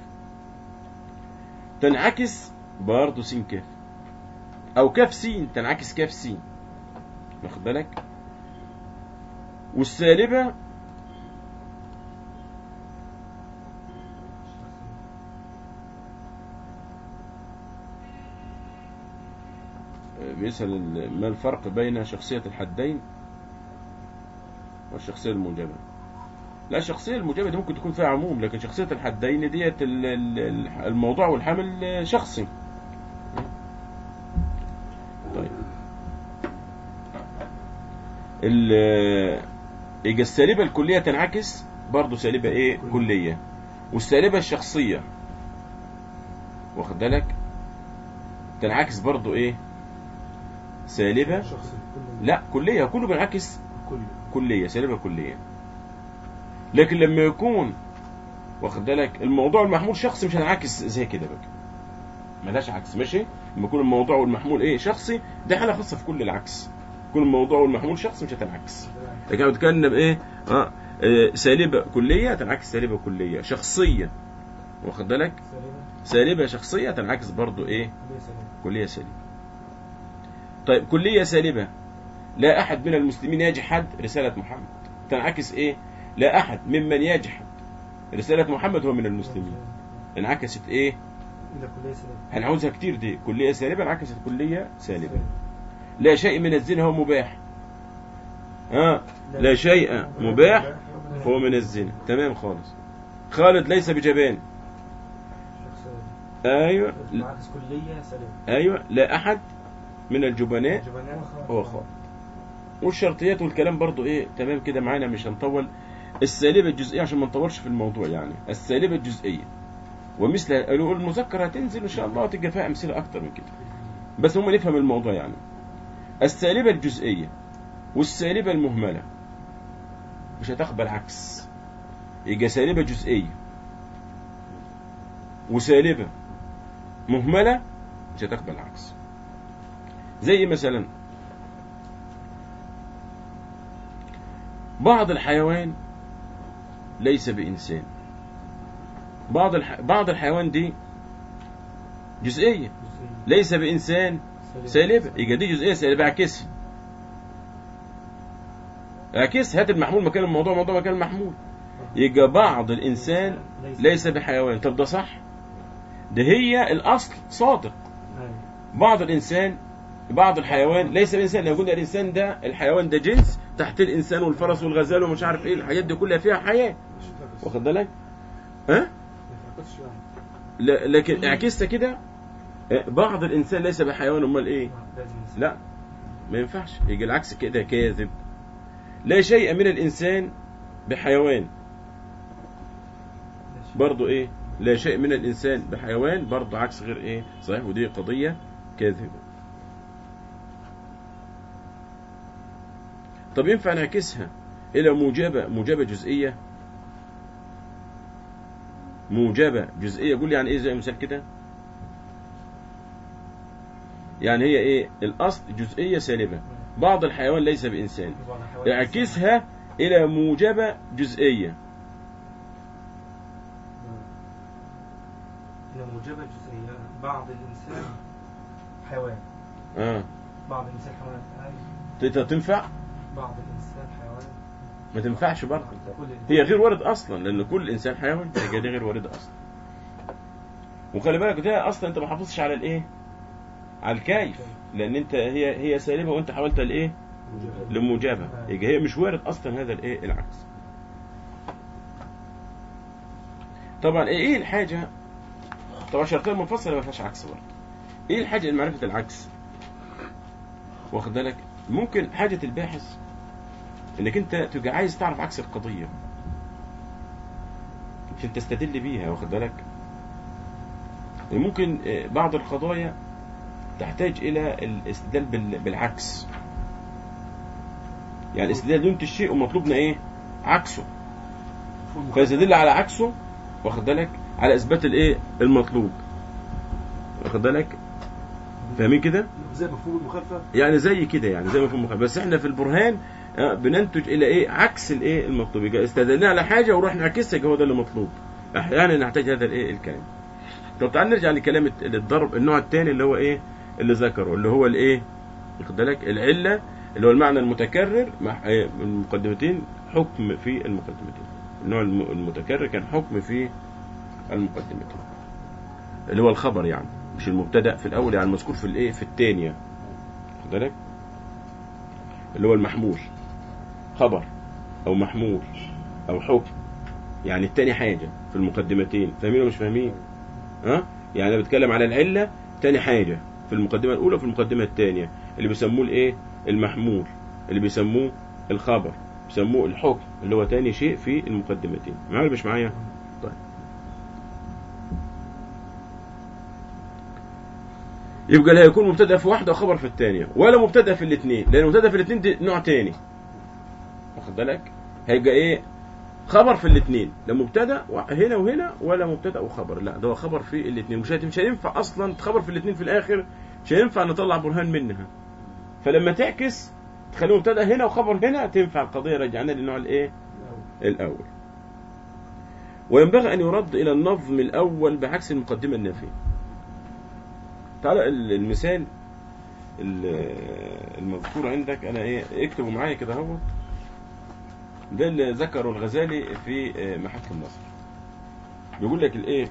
تنعكس برضه سين كاف أو كاف سين تنعكس كاف سين واخد بالك والسالبة بيسأل ال- ما الفرق بين شخصية الحدين والشخصية الموجبة لا الشخصية الموجبة دي ممكن تكون فيها عموم لكن شخصية الحدين ديت ال- ال- الموضوع والحمل شخصي طيب ال- يبقى السالبة الكلية تنعكس برضه سالبة ايه كلية والسالبة الشخصية واخد بالك تنعكس برضه ايه سالبة شخصي كل لا كلية كله بينعكس كل كلية سالبة كلية لكن لما يكون واخد بالك الموضوع المحمول شخصي مش هنعكس زي كده بقى ملاش عكس ماشي لما يكون الموضوع والمحمول ايه شخصي ده حالة خاصة في كل العكس يكون الموضوع والمحمول شخصي مش هتنعكس لكن انا بتكلم بايه اه آه، سالبة كلية تنعكس سالبة كلية شخصية واخد بالك سليمة سالبة شخصية تنعكس برضو ايه كلية سليمة كلية سالبة طيب كلية سالبة لا أحد من المسلمين يجحد رسالة محمد تنعكس إيه لا أحد ممن يجحد رسالة محمد هو من المسلمين انعكست إيه إلى كلية سليمة هنعوزها كتير دي كلية سالبة انعكست كلية سالبة لا شيء من الزنا هو مباح ها لا شيء مباح هو من الزنا تمام خالص خالد ليس بجبان شخصية ايوه معاكس كلية سالبة ايوه لا احد من الجبناء الجبناء هو خاطئ والشرطيات والكلام برضو ايه تمام كده معانا مش هنطول السالبة الجزئية عشان ما نطولش في الموضوع يعني السالبة الجزئية ومثل المذكرة هتنزل ان شاء الله وتلقى فيها امثلة اكتر من كده بس هم نفهم الموضوع يعني السالبة الجزئية والسالبة المهملة مش هتقبل عكس يبقى سالبة جزئية وسالبة مهملة مش هتقبل عكس زي مثلا بعض الحيوان ليس بإنسان بعض الح... بعض الحيوان دي جزئية جزئية ليس بإنسان سالبة يبقى دي جزئية سالبة اعكسها اعكس هات المحمول مكان الموضوع موضوع مكان المحمول يبقى بعض الإنسان ليس بحيوان طب ده صح ده هي الأصل صادق أيوة. بعض الإنسان بعض الحيوان ليس بإنسان لو قلنا الإنسان ده الحيوان ده جنس تحت الإنسان والفرس والغزال ومش عارف إيه الحاجات دي كلها فيها حياة واخد بالك ها لا- لكن اعكسها كده آه، بعض الإنسان ليس بحيوان أمال إيه لازم نسيب. لا ما ينفعش يجي العكس كده كاذب لا شيء من الإنسان بحيوان ماشي. برضو ايه لا شيء من الانسان بحيوان برضو عكس غير ايه صحيح ودي قضية كاذبة طب ينفع نعكسها الى موجبة موجبة جزئية موجبة جزئية قول لي يعني ايه زي مثال كده يعني هي ايه الاصل جزئية سالبة بعض الحيوان ليس بانسان بعض الحيوانات اعكسها الى موجبة جزئية إن موجبة جزئية بعض الإنسان حيوان اه بعض الإنسان حيوان أيوة. تقدر تنفع بعض الإنسان حيوان ما تنفعش برضه كل الإنسان. هي غير وارد اصلا لان كل انسان حيوان يبقى دي غير وارده اصلا وخلي بالك ده اصلا انت ما حافظش على الايه على الكيف لان انت هي هي سالبه وانت حاولت الايه لموجبه يبقى هي مش وارد اصلا هذا الايه العكس طبعا ايه ايه الحاجه طبعا شرطين منفصله ما فيهاش عكس برضه ايه الحاجه لمعرفه العكس واخد بالك ممكن حاجه الباحث انك انت تبقى عايز تعرف عكس القضيه عشان تستدل بيها واخد بالك ممكن آه، بعض القضايا تحتاج الى الاستدلال بال- بالعكس يعني الاستدلال ينتج شيء ومطلوبنا ايه عكسه فيستدل على عكسه واخد بالك على اثبات الايه المطلوب واخد بالك فاهمين كده زي مفهوم المخالفه يعني زي كده يعني زي ما في المخالفة بس احنا في البرهان آه، بننتج الى ايه عكس الايه المطلوب يبقى استدلنا على حاجه ورحنا نعكسها يبقى هو ده اللي مطلوب احيانا نحتاج هذا الايه الكلام طب تعال نرجع لكلام الت- الضرب النوع الثاني اللي هو ايه اللي ذكره اللي هو الايه واخد بالك العله اللي هو المعنى المتكرر مع آه، المقدمتين حكم في المقدمتين النوع الم- المتكرر كان حكم في المقدمتين اللي هو الخبر يعني مش المبتدا في الاول يعني المذكور في الايه في الثانيه واخد بالك اللي هو المحمول خبر او محمول او حكم يعني التاني حاجه في المقدمتين فاهمين ولا مش فاهمين ها يعني انا بتكلم على العله تاني حاجه في المقدمه الاولى وفي المقدمه الثانيه اللي بيسموه الايه المحمول اللي بيسموه الخبر بيسموه الحكم اللي هو تاني شيء في المقدمتين معايا ولا مش معايا طيب يبقى لا يكون مبتدا في واحده وخبر في الثانيه ولا مبتدا في الاثنين لان مبتدا في الاثنين دي نوع تاني واخد بالك هيبقى ايه خبر في الاثنين لا مبتدا هنا وهنا ولا مبتدا وخبر لا ده هو خبر في الاثنين مش هت- مش هينفع اصلا خبر في الاثنين في الاخر مش هينفع نطلع برهان منها فلما تعكس تخليه مبتدا هنا وخبر هنا تنفع القضيه رجعنا للنوع الايه الاول وينبغي ان يرد الى النظم الاول بعكس المقدمه النافيه تعالى ال- المثال ال- المذكور عندك انا ايه اكتبه معايا كده اهو ده اللي ذكره الغزالي في آه، محك النصر بيقول لك الايه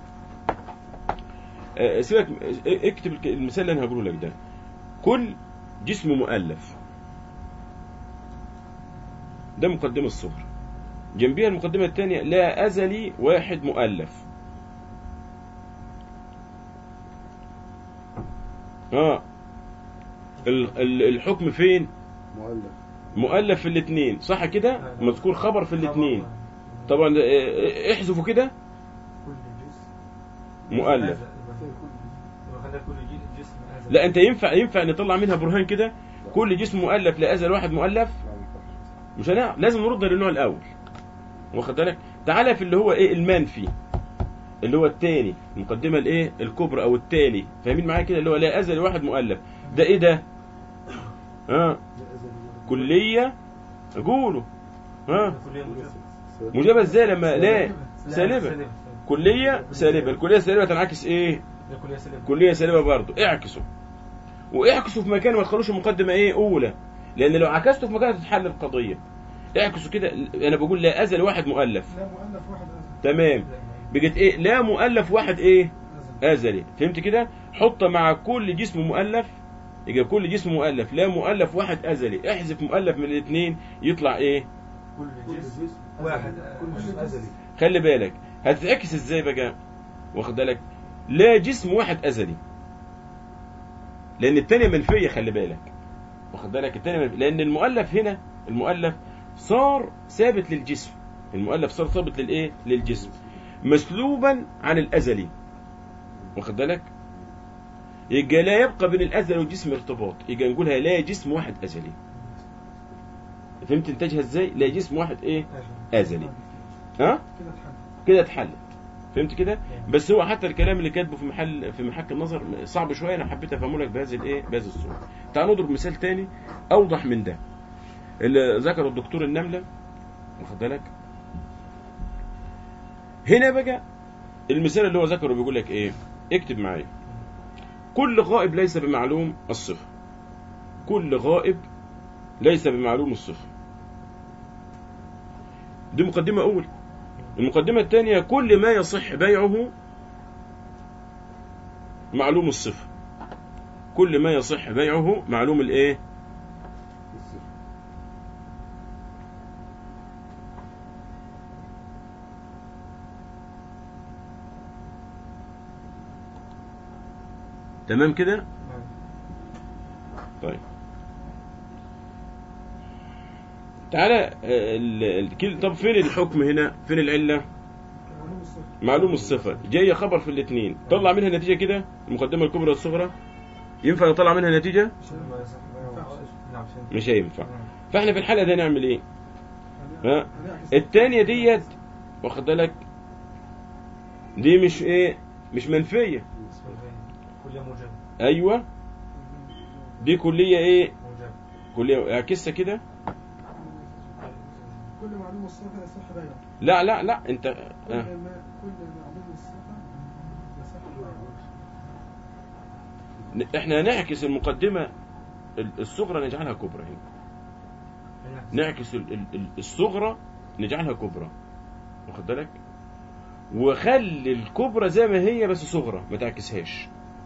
آه، سيبك آه، اكتب الك- المثال اللي انا هقوله لك ده كل جسم مؤلف ده مقدمة الصغرى جنبيها المقدمة الثانية لا أزلي واحد مؤلف اه ال- ال- الحكم فين مؤلف مؤلف في الاثنين صح كده أيوة. مذكور خبر في الاثنين خبر. طبعا آه، آه، احذفوا كده كل جسم مؤلف. أزل. يبقى خليها كل جي- جسم أزل. لا انت ينفع ينفع نطلع منها برهان كده كل جسم مؤلف لا ازل واحد مؤلف لا ما ينفعش مش هنع... لازم نرد للنوع الاول واخد بالك تعالى في اللي هو ايه المنفي اللي هو الثاني المقدمه الايه الكبرى او الثاني فاهمين معايا كده اللي هو لا ازل واحد مؤلف ده ايه ده ها كليه قولوا ها كلية موجبة. موجبه ازاي لما لا لا، سالبه كليه سالبه الكليه السالبه تنعكس ايه لا، كلية سالبة. كليه سالبه برضه اعكسوا واعكسوا في مكان ما تخلوش المقدمه ايه اولى لان لو عكستوا في مكان هتتحل القضيه اعكسوا كده انا بقول لا ازل واحد مؤلف لا مؤلف واحد أزل تمام بقت ايه لا مؤلف واحد ايه أزل ازلي فهمت كده حط مع كل جسم مؤلف يبقى كل جسم مؤلف لا مؤلف واحد ازلي احذف مؤلف من الاثنين يطلع ايه كل جسم واحد كل جسم أزلي خلي بالك هتتعكس ازاي بقى واخد بالك لا جسم واحد ازلي لان الثانيه منفيه خلي بالك واخد بالك الثانيه منفية. لان المؤلف هنا المؤلف صار ثابت للجسم المؤلف صار ثابت للايه للجسم مسلوبا عن الازلي واخد بالك يبقى لا يبقى بين الازل والجسم ارتباط يبقى نقولها لا جسم واحد ازلي فهمت انتاجها ازاي لا جسم واحد ايه ازلي ها كده اتحل كده اتحلت فهمت كده بس هو حتى الكلام اللي كاتبه في محل في محك النظر صعب شويه انا حبيت افهمه لك بهذه الايه بهذه الصوره تعال نضرب مثال تاني اوضح من ده اللي ذكره الدكتور النمله واخد بالك هنا بقى المثال اللي هو ذكره بيقول لك ايه اكتب معايا كل غائب ليس بمعلوم الصفه كل غائب ليس بمعلوم الصفه دي مقدمه اول المقدمة الثانية كل ما يصح بيعه معلوم الصفة كل ما يصح بيعه معلوم الايه تمام كده طيب تعالى آه، ال- ال- كل- طب فين الحكم هنا فين العله معلوم الصفر معلوم الصفة جاية خبر في الاثنين طلع منها نتيجة كده المقدمة الكبرى والصغرى ينفع نطلع منها نتيجة نعم مش هينفع فاحنا في الحالة دي نعمل ايه ها هنعكس الثانية ديت واخد بالك دي مش ايه مش منفية كلية موجبة ايوه دي كلية ايه موجبة كلية اعكسها كده كل معلوم الصفة يصح بيعه لا لا لا انت كل آه. ما كل معلوم الصفة يصح بيعه احنا نعكس المقدمة الصغرى نجعلها كبرى هنا نعكس ال- ال- ال- الصغرى نجعلها كبرى واخد بالك وخلي الكبرى زي ما هي بس صغرى ما تعكسهاش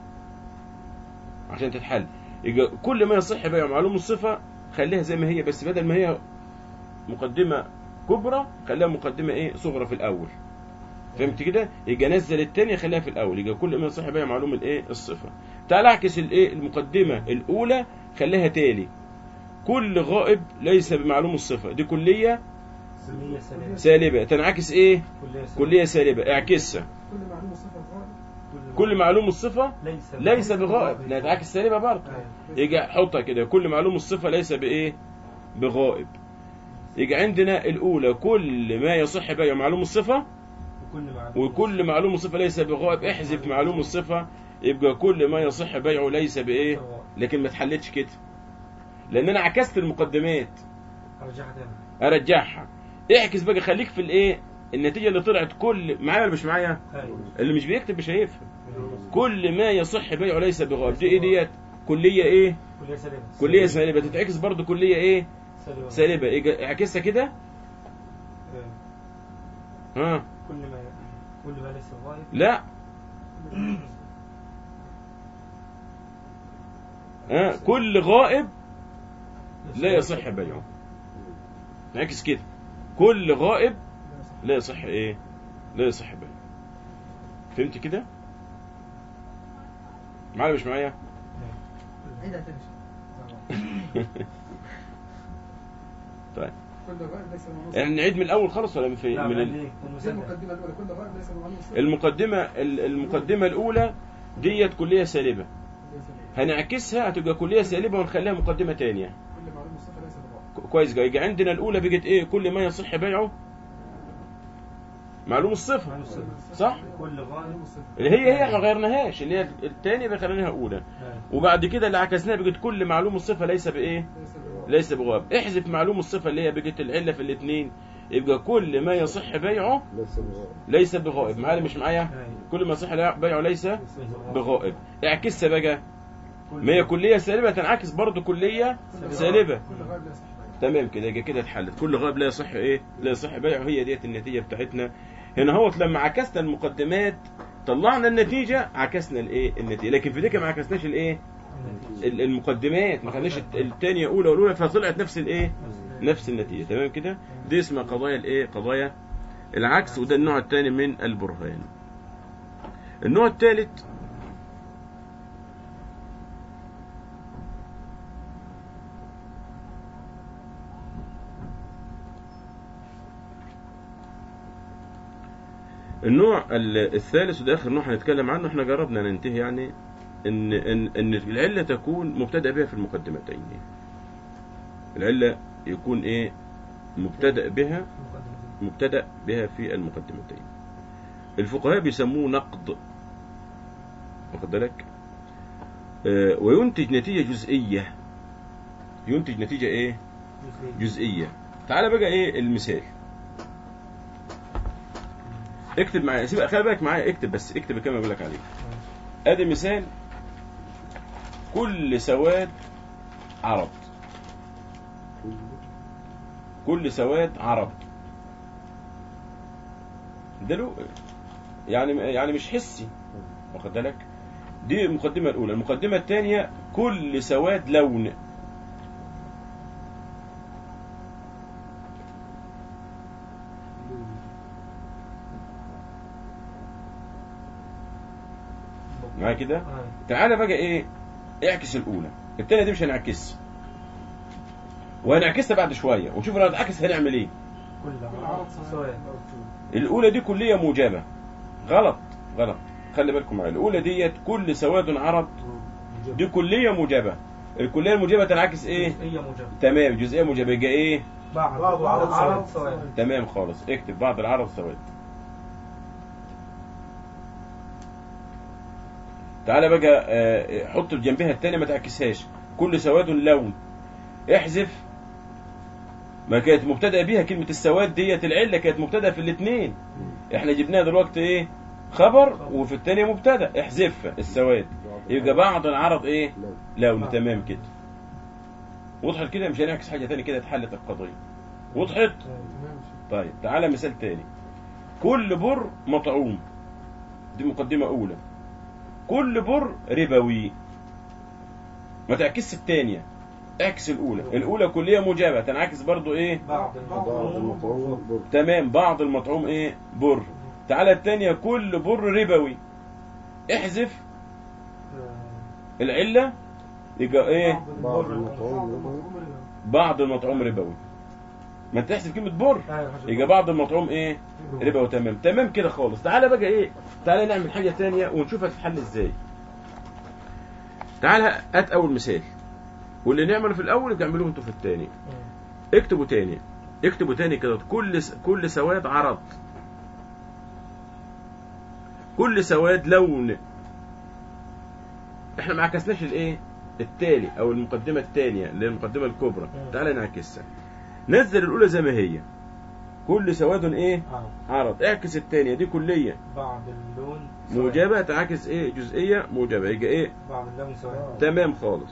عشان تتحل يبقى كل ما يصح بيع معلوم الصفة خليها زي ما هي بس بدل ما هي مقدمة كبرى خليها مقدمة ايه صغرى في الأول فهمت كده يبقى نزل الثانية خليها في الأول يبقى كل ما يصح بيع معلوم الايه الصفة تعال اعكس الايه المقدمة الأولى خليها تالي كل غائب ليس بمعلوم الصفة دي كلية كلية سالبة سالبة تنعكس ايه كلية سالبة كلية سالبة اعكسها كل معلوم الصفة غائب كل معلوم الصفة ليس ليس بغائب لا تعكس سالبة برضه أيوة. يجي حطها كده كل معلوم الصفة ليس بإيه بغائب يجي عندنا الأولى كل ما يصح بيع معلوم الصفة وكل معلوم وكل معلوم الصفة ليس بغائب احذف معلوم الصفة يبقى كل ما يصح بيعه ليس بإيه لكن ما اتحلتش كده لأن أنا عكست المقدمات ارجعها تاني أرجعها اعكس بقى خليك في الإيه النتيجة اللي طلعت كل معايا ولا مش معايا أيوة. اللي مش بيكتب مش هيفهم كل ما يصح بيعه ليس بغائب دي ايه ديت كلية ايه كلية سالبة كلية سالبة تتعكس برضو كلية ايه سالبة سالبة إيه اعكسها كده أيوة. ها كل ما كل ما ليس غائب لا ها كل غائب لا يصح بيعه نعكس كده كل غائب لا يصح ايه لا يصح بيعه فهمت كده معايا مش معايا عيدها تاني طيب كل غائب ليس معلوم يعني نعيد من الاول خالص ولا من في لا من من ال... ايه دي المسدد المقدمة الأولى كل غائب ليس معلوم الصفة المقدمه ال- المقدمه الاولى ديت كليه سالبه ليس بغائب. هنعكسها هتبقى كليه سالبه ونخليها مقدمه تانية كل معلوم الصفة ليس بغائب ك- كويس جاي يجي عندنا الاولى بقت ايه كل ما يصح بيعه معلوم الصفه معلوم الصفة. صح كل غائب معلوم الصفة اللي هي هي ما غيرناهاش اللي هي الثانيه بخليناها اولى وبعد كده اللي عكسناها بقت كل معلوم الصفه ليس بايه ليس بغائب ليس بغائب احذف معلوم الصفه اللي هي بقت العله في الاثنين يبقى كل ما يصح بيعه ليس بغائب ليس بغائب معايا مش معايا كل ما يصح بيعه ليس بغائب اعكسها بقى ما هي كليه سالبه تنعكس برضه كليه سالبه كل غائب لا يصح بغائب. تمام كده يبقى كده اتحلت كل غائب لا يصح ايه لا يصح بيعه هي ديت النتيجه بتاعتنا هنا هوت لما عكسنا المقدمات طلعنا النتيجه عكسنا الايه النتيجه لكن في ديك ما عكسناش الايه ال- المقدمات ما خليناش الت- الثانيه اولى والاولى فطلعت نفس الايه نفس النتيجه تمام كده دي اسمها قضايا الايه قضايا العكس وده النوع الثاني من البرهان النوع الثالث النوع ال- الثالث وده اخر نوع هنتكلم عنه احنا جربنا ننتهي يعني ان ان ان العله تكون مبتدا بها في المقدمتين العله يكون ايه مبتدا بها مبتدا بها في المقدمتين الفقهاء بيسموه نقد واخد بالك آه، وينتج نتيجه جزئيه ينتج نتيجه ايه جزئيه تعال بقى ايه المثال اكتب معايا سيب خلي بالك معايا اكتب بس اكتب الكلمه اللي بقول لك عليه ادي مثال كل سواد عرض كل سواد عرض ده له يعني يعني مش حسي واخد بالك دي المقدمه الاولى المقدمه الثانيه كل سواد لون معايا كده تعالى بقى ايه اعكس الاولى الثانيه دي مش هنعكسها وهنعكسها بعد شويه ونشوف لو اتعكس هنعمل ايه كل كل عرض عرض سواء الاولى دي كليه موجبه غلط غلط خلي بالكم معايا الاولى ديت كل سواد عرض دي كليه موجبه الكليه الموجبه تنعكس ايه جزئية موجبة تمام جزئيه موجبه يبقى ايه بعض بعض عرض عرض سواء سواء. تمام خالص اكتب بعض العرض سواد تعالى بقى آه، حط جنبها التانية ما تعكسهاش كل سواد لون احذف ما كانت مبتدأ بيها كلمة السواد ديت العلة كانت مبتدأ في الاثنين احنا جبناها دلوقتي ايه خبر وفي الثانية مبتدأ احذفها السواد يبقى بعض العرض ايه لون لون تمام كده وضحت كده مش هنعكس حاجة تاني كده اتحلت القضية وضحت تمام طيب تعالى مثال تاني كل بر مطعوم دي مقدمة أولى كل بر ربوي ما تعكسش التانية اعكس الأولى الأولى كلية موجبة تنعكس برضو إيه بعض بعض المطعوم بر تمام بعض المطعوم إيه بر تعالى التانية كل بر ربوي احذف العلة يبقى إيه بعض المطعوم ربوي بعض المطعوم ربوي ما انت تحذف كلمة بر يبقى بعض المطعوم ايه ربا وتمام تمام كده خالص تعالى بقى ايه تعالى نعمل حاجة تانية ونشوف هتتحل ازاي تعالى هات اول مثال واللي نعمله في الاول يبقى اعملوه انتوا في التاني اكتبوا تاني اكتبوا تاني كده كل س... كل سواد عرض كل سواد لون احنا ما عكسناش الايه التالي او المقدمه الثانيه اللي هي المقدمه الكبرى مم. تعالى نعكسها نزل الاولى زي ما هي كل سواد ايه عرض عرض اعكس الثانيه دي كليه بعض اللون سواء. موجبه تعكس ايه جزئيه موجبه يبقى ايه بعض اللون سواء تمام خالص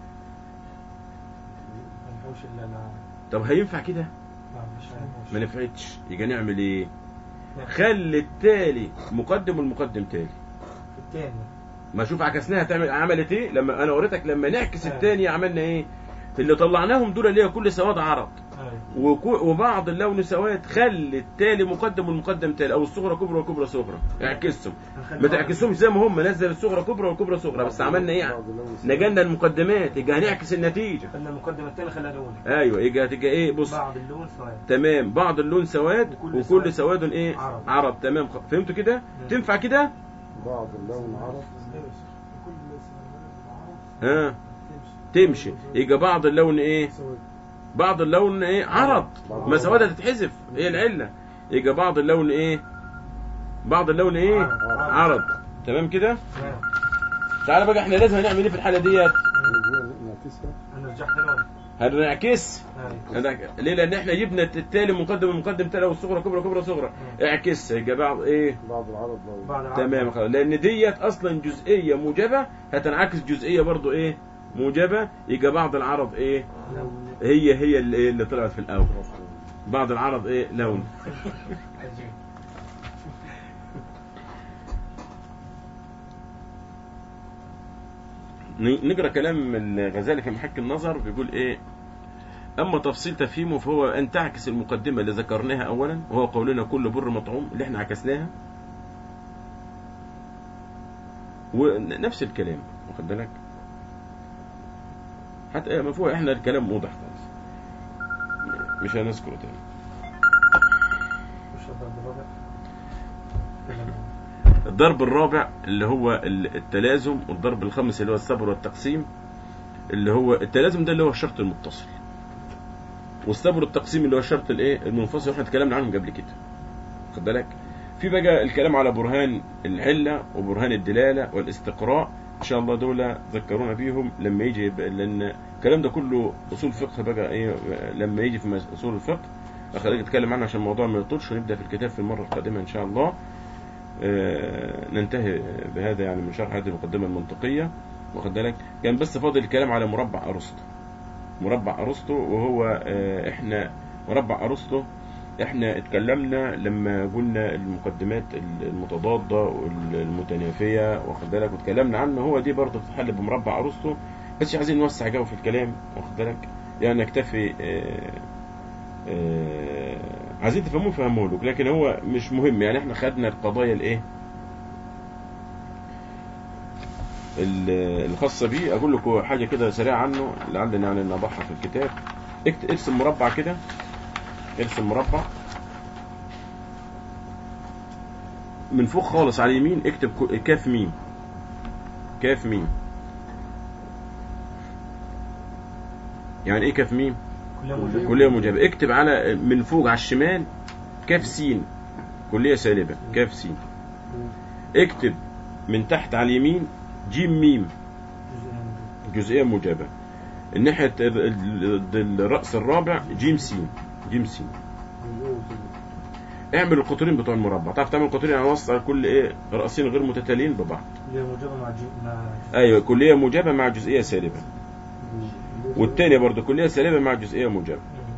ما نحوش الا لا طب هينفع كده لا مش هنحوش ما نفعتش يبقى نعمل ايه نعم. خلي التالي مقدم والمقدم تالي في الثاني ما شوف عكسناها تعمل عملت ايه لما انا وريتك لما نعكس آه. الثانيه عملنا ايه اللي طلعناهم دول اللي هي كل سواد عرض أيوة. وكو- وبعض اللون سواد خلي التالي مقدم والمقدم تالي او الصغرى كبرى والكبرى صغرى اعكسهم هنخلي ما بعض- تعكسهم زي ما هم نزل الصغرى كبرى والكبرى صغرى بس عملنا ايه بعض اللون السود. نجلنا المقدمات يبقى هنعكس النتيجه خلينا المقدمة التانية خليها لون ايوه يبقى هتبقى ايه بص بعض اللون سواد تمام بعض اللون سواد وكل وكل سواد سواد ايه عرب. عرب تمام خ- فهمتوا كده مم. تنفع كده بعض اللون عرب كل العرب ها تمشي يبقى بعض اللون ايه سواد بعض اللون ايه عرض بعض ما اللون. سواد هتتحذف ايه العله يبقى بعض اللون ايه بعض اللون ايه عرض. عرض تمام كده تمام تعالى بقى احنا لازم هنعمل ايه في الحاله ديت نجي نعكسها هنرجع لون هنعكس أيوة. هنعك- ليه لان احنا جبنا التالي مقدم المقدم تالي والصغرى كبرى كبرى صغرى مم. اعكس يبقى بعض ايه بعض العرب لون بعض العرب. تمام خلاص لان ديت اصلا جزئيه موجبه هتنعكس جزئيه برضو ايه موجبه يبقى بعض العرض ايه لون هي هي اللي, إيه اللي طلعت في الاول بعض العرض ايه لون عجيب ن- نقرا كلام الغزالي في محك النظر بيقول ايه اما تفصيل تفهيمه فهو ان تعكس المقدمه اللي ذكرناها اولا وهو قولنا كل بر مطعوم اللي احنا عكسناها ونفس الكلام واخد بالك حتى إيه، ما فوق احنا الكلام واضح خالص مش هنذكره تاني مش الضرب الرابع الضرب الرابع اللي هو ال- التلازم والضرب الخامس اللي هو الصبر والتقسيم اللي هو التلازم ده اللي هو الشرط المتصل والصبر والتقسيم اللي هو الشرط الايه المنفصل واحنا اتكلمنا عنهم قبل كده خد بالك في بقى الكلام على برهان العله وبرهان الدلاله والاستقراء ان شاء الله دول ذكرونا بيهم لما يجي يبقى- لان الكلام ده كله اصول فقه بقى ايه لما يجي في مس- اصول الفقه خلينا نتكلم عنه عشان الموضوع ما يطولش ونبدا في الكتاب في المره القادمه ان شاء الله آه، ننتهي بهذا يعني من شرح هذه المقدمة المنطقية واخد بالك كان بس فاضل الكلام على مربع أرسطو مربع أرسطو وهو آه، احنا مربع أرسطو احنا اتكلمنا لما قلنا المقدمات المتضادة والمتنافية واخد بالك واتكلمنا عنه هو دي برضه بتتحل بمربع أرسطو بس مش عايزين نوسع جو في الكلام واخد بالك يعني نكتفي آه، آه، عايزين تفهموه فهموه لك لكن هو مش مهم يعني احنا خدنا القضايا الايه ال- الخاصة بيه اقول لكم حاجة كده سريعة عنه لعلنا يعني نضعها في الكتاب اكت- ارسم مربع كده ارسم مربع من فوق خالص على اليمين اكتب كو- كاف ميم كاف ميم يعني ايه كاف ميم كلها موجودة كلية موجبة اكتب على من فوق على الشمال كاف سين كلية سالبة كاف سين اكتب من تحت على اليمين جيم ميم جزئية موجبة الناحية ال- ال- الرأس الرابع جيم سين جيم سين اعمل القطرين بتوع المربع تعرف تعمل قطرين يعني وسط كل ايه رأسين غير متتاليين ببعض كلها موجبة مع جي... مع ايوه كلية موجبة مع جزئية سالبة والتانية برضه كلية سالبة مع جزئية موجبة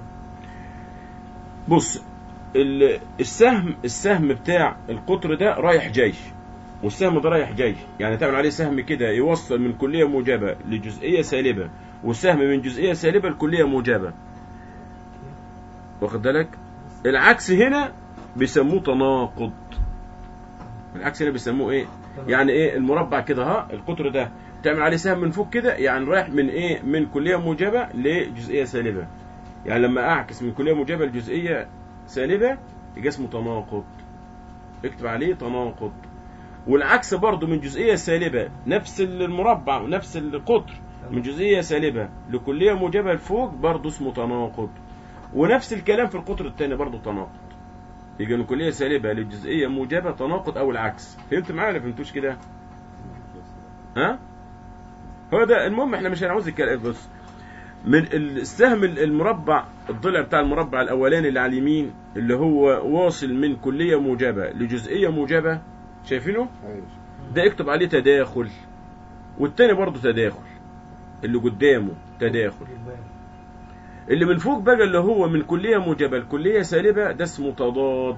بص ال- السهم السهم بتاع القطر ده رايح جاي والسهم ده رايح جاي يعني تعمل عليه سهم كده يوصل من كلية موجبة لجزئية سالبة وسهم من جزئية سالبة لكلية موجبة واخد بالك العكس هنا بيسموه تناقض العكس هنا بيسموه ايه يعني ايه المربع كده ها القطر ده تعمل عليه سهم من فوق كده يعني رايح من ايه من كليه موجبه لجزئيه سالبه يعني لما اعكس من كليه موجبه لجزئيه سالبه يبقى اسمه تناقض اكتب عليه تناقض والعكس برضه من جزئيه سالبه نفس المربع ونفس القطر من جزئيه سالبه لكليه موجبه لفوق برضه اسمه تناقض ونفس الكلام في القطر الثاني برضه تناقض يبقى من كليه سالبه لجزئيه موجبه تناقض او العكس فهمت معايا ولا فهمتوش كده ها هو ده المهم احنا مش هنعوز الكلام بص من السهم المربع الضلع بتاع المربع الاولاني اللي على اليمين اللي هو واصل من كليه موجبه لجزئيه موجبه شايفينه ايوه ده اكتب عليه تداخل والتاني برضه تداخل اللي قدامه تداخل اللي من فوق بقى اللي هو من كليه موجبه لكليه سالبه ده اسمه تضاد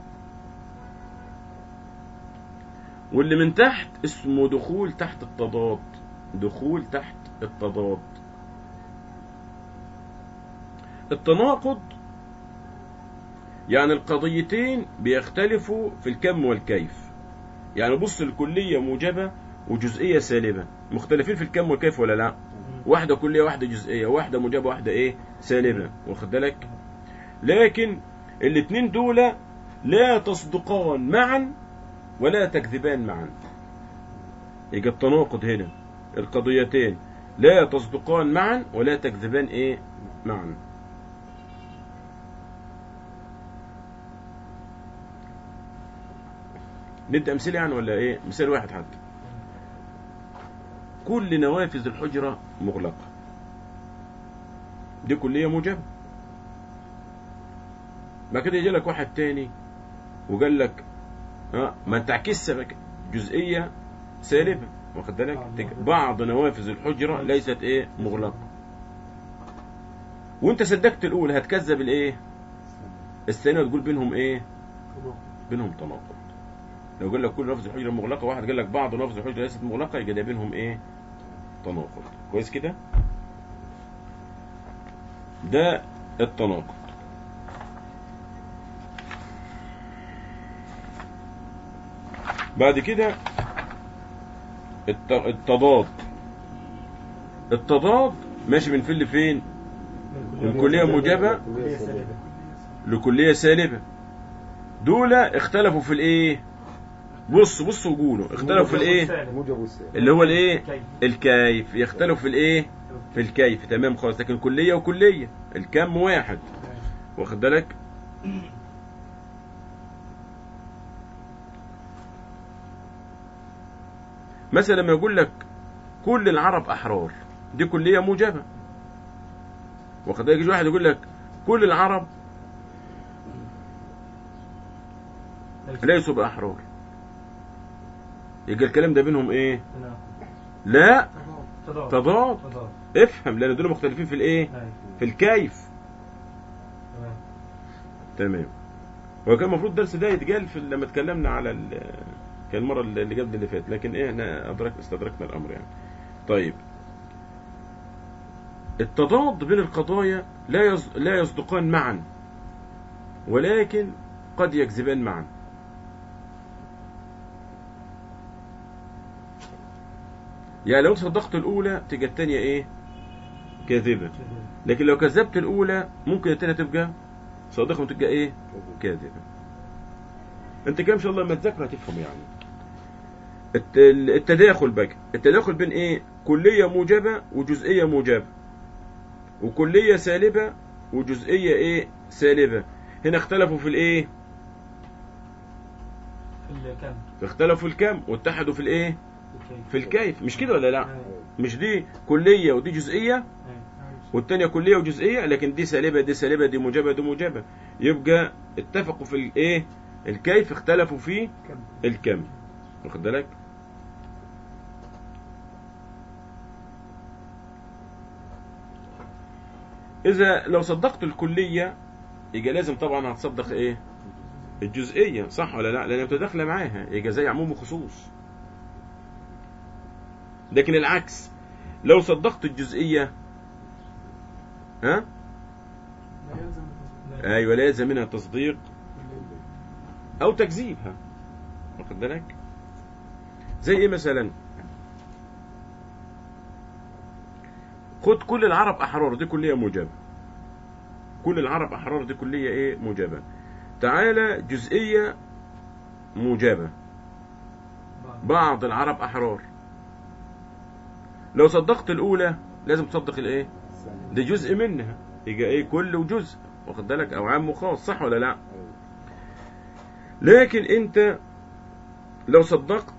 واللي من تحت اسمه دخول تحت التضاد دخول تحت التضاد التناقض يعني القضيتين بيختلفوا في الكم والكيف يعني بص الكلية موجبة وجزئية سالبة مختلفين في الكم والكيف ولا لا واحدة كلية واحدة جزئية واحدة موجبة واحدة ايه سالبة واخد بالك لكن الاتنين دول لا تصدقان معا ولا تكذبان معا يبقى التناقض هنا القضيتين لا تصدقان معا ولا تكذبان ايه معا ندي امثله يعني ولا ايه مثال واحد حتى كل نوافذ الحجره مغلقه دي كليه موجبه بعد كده يجي لك واحد تاني وقال لك ها ما تعكسش بك جزئيه سالبه واخد بالك آه، تك- مغلقة. بعض نوافذ الحجره ليست ايه مغلقه وانت صدقت الاولى هتكذب الايه الثانيه تقول بينهم ايه بينهم تناقض لو قال لك كل نفذ الحجره مغلقه واحد قال لك بعض نفذ الحجره ليست مغلقه يبقى ده بينهم ايه تناقض كويس كده ده التناقض بعد كده الت- التضاد التضاد ماشي من فين لفين من كلية موجبة كلية سالبة. لكلية سالبة دول اختلفوا في الايه بص بص وقولوا اختلفوا في الايه موجب والسالب اللي هو الايه كيف. الكيف يختلفوا في الايه في الكيف تمام خالص لكن كلية وكلية الكم واحد واخد بالك مثلا لما يقول لك كل العرب احرار دي كلية موجبة واخد بالك يجي واحد يقول لك كل العرب ليسوا باحرار يبقى الكلام ده بينهم ايه لا تضاد تضاد تضاد افهم لان دول مختلفين في الايه أيوة. في الكيف تمام تمام هو كان المفروض الدرس ده يتقال في لما اتكلمنا على ال... كان المره اللي قبل اللي فاتت لكن ايه احنا ادرك استدركنا الامر يعني طيب التضاد بين القضايا لا يص... لا يصدقان معا ولكن قد يكذبان معا يعني لو صدقت الاولى تبقى الثانيه ايه كاذبه لكن لو كذبت الاولى ممكن الثانيه تبقى صادقه وتبقى ايه كاذبه انت كده ان شاء الله لما تذاكر هتفهم يعني الت- التداخل بقى التداخل بين ايه كليه موجبه وجزئيه موجبه وكليه سالبه وجزئيه ايه سالبه هنا اختلفوا في الايه في الكم اختلفوا في الكم واتحدوا في الايه الكيف في الكيف مش كده ولا لا أيوة. مش دي كليه ودي جزئيه أيوة. والتانية كلية وجزئية لكن دي سالبة دي سالبة دي موجبة دي موجبة يبقى اتفقوا في الايه الكيف اختلفوا في الكم واخد بالك إذا لو صدقت الكلية يبقى لازم طبعا هتصدق إيه؟ الجزئية صح ولا لا؟ لأن متداخلة معاها يبقى زي عموم وخصوص. لكن العكس لو صدقت الجزئية ها؟ لا يلزم التصديق. أيوة لازم منها تصديق أو تكذيبها واخد بالك؟ زي إيه مثلا؟ خد كل العرب أحرار دي كلية موجبة كل العرب أحرار دي كلية إيه موجبة تعالى جزئية موجبة بعض. بعض العرب أحرار لو صدقت الأولى لازم تصدق الإيه ده جزء منها يبقى إيه كل وجزء واخد بالك أو عام وخاص صح ولا لا لكن أنت لو صدقت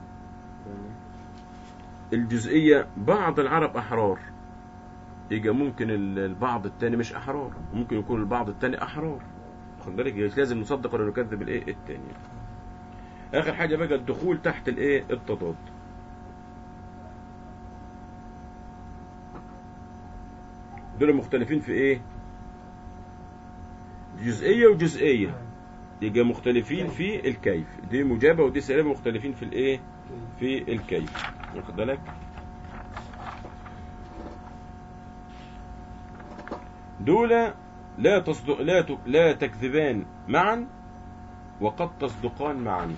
الجزئية بعض العرب أحرار يبقى ممكن ال- البعض التاني مش أحرار ممكن يكون البعض التاني أحرار خد بالك مش لازم نصدق ولا نكذب الإيه التاني آخر حاجة بقى الدخول تحت الإيه التضاد دول مختلفين في إيه جزئية وجزئية أيوة. يبقى مختلفين في الكيف دي مجابة ودي سالبة مختلفين في الإيه في الكيف واخد بالك دول لا تصدق لا ت- لا تكذبان معا وقد تصدقان معا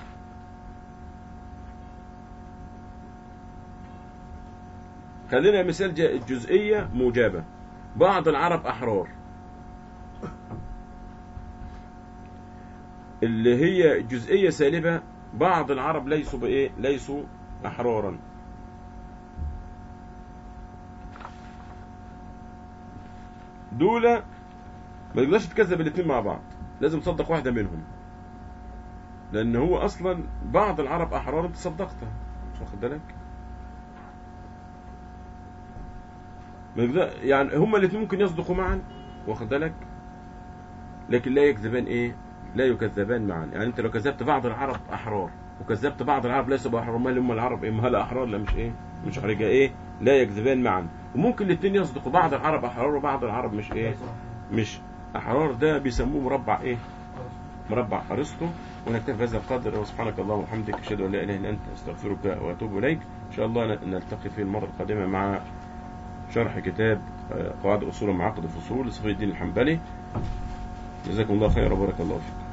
خلينا مثال ج- جزئية موجبة بعض العرب أحرار اللي هي جزئية سالبة بعض العرب ليسوا بإيه ليسوا أحرارا دول ما تقدرش تكذب الاثنين مع بعض لازم تصدق واحدة منهم لأن هو أصلا بعض العرب أحرار أنت صدقتها مش واخد بالك ما يقدر- يعني هما الاثنين ممكن يصدقوا معا واخد بالك لكن لا يكذبان ايه لا يكذبان معا يعني انت لو كذبت بعض العرب احرار وكذبت بعض العرب ليسوا باحرار ما هم العرب ايه ما هلا احرار لا مش ايه مش حرجه ايه لا يكذبان معا وممكن الاثنين يصدقوا بعض العرب احرار وبعض العرب مش ايه مش احرار ده بيسموه مربع ايه مربع ارسطو ونكتفي بهذا القدر وسبحانك اللهم وبحمدك اشهد ان لا اله الا انت استغفرك واتوب اليك ان شاء الله نلتقي في المره القادمه مع شرح كتاب آه، قواعد اصول ومعاقد الفصول لصفي الدين الحنبلي جزاكم الله خيرا وبارك الله فيكم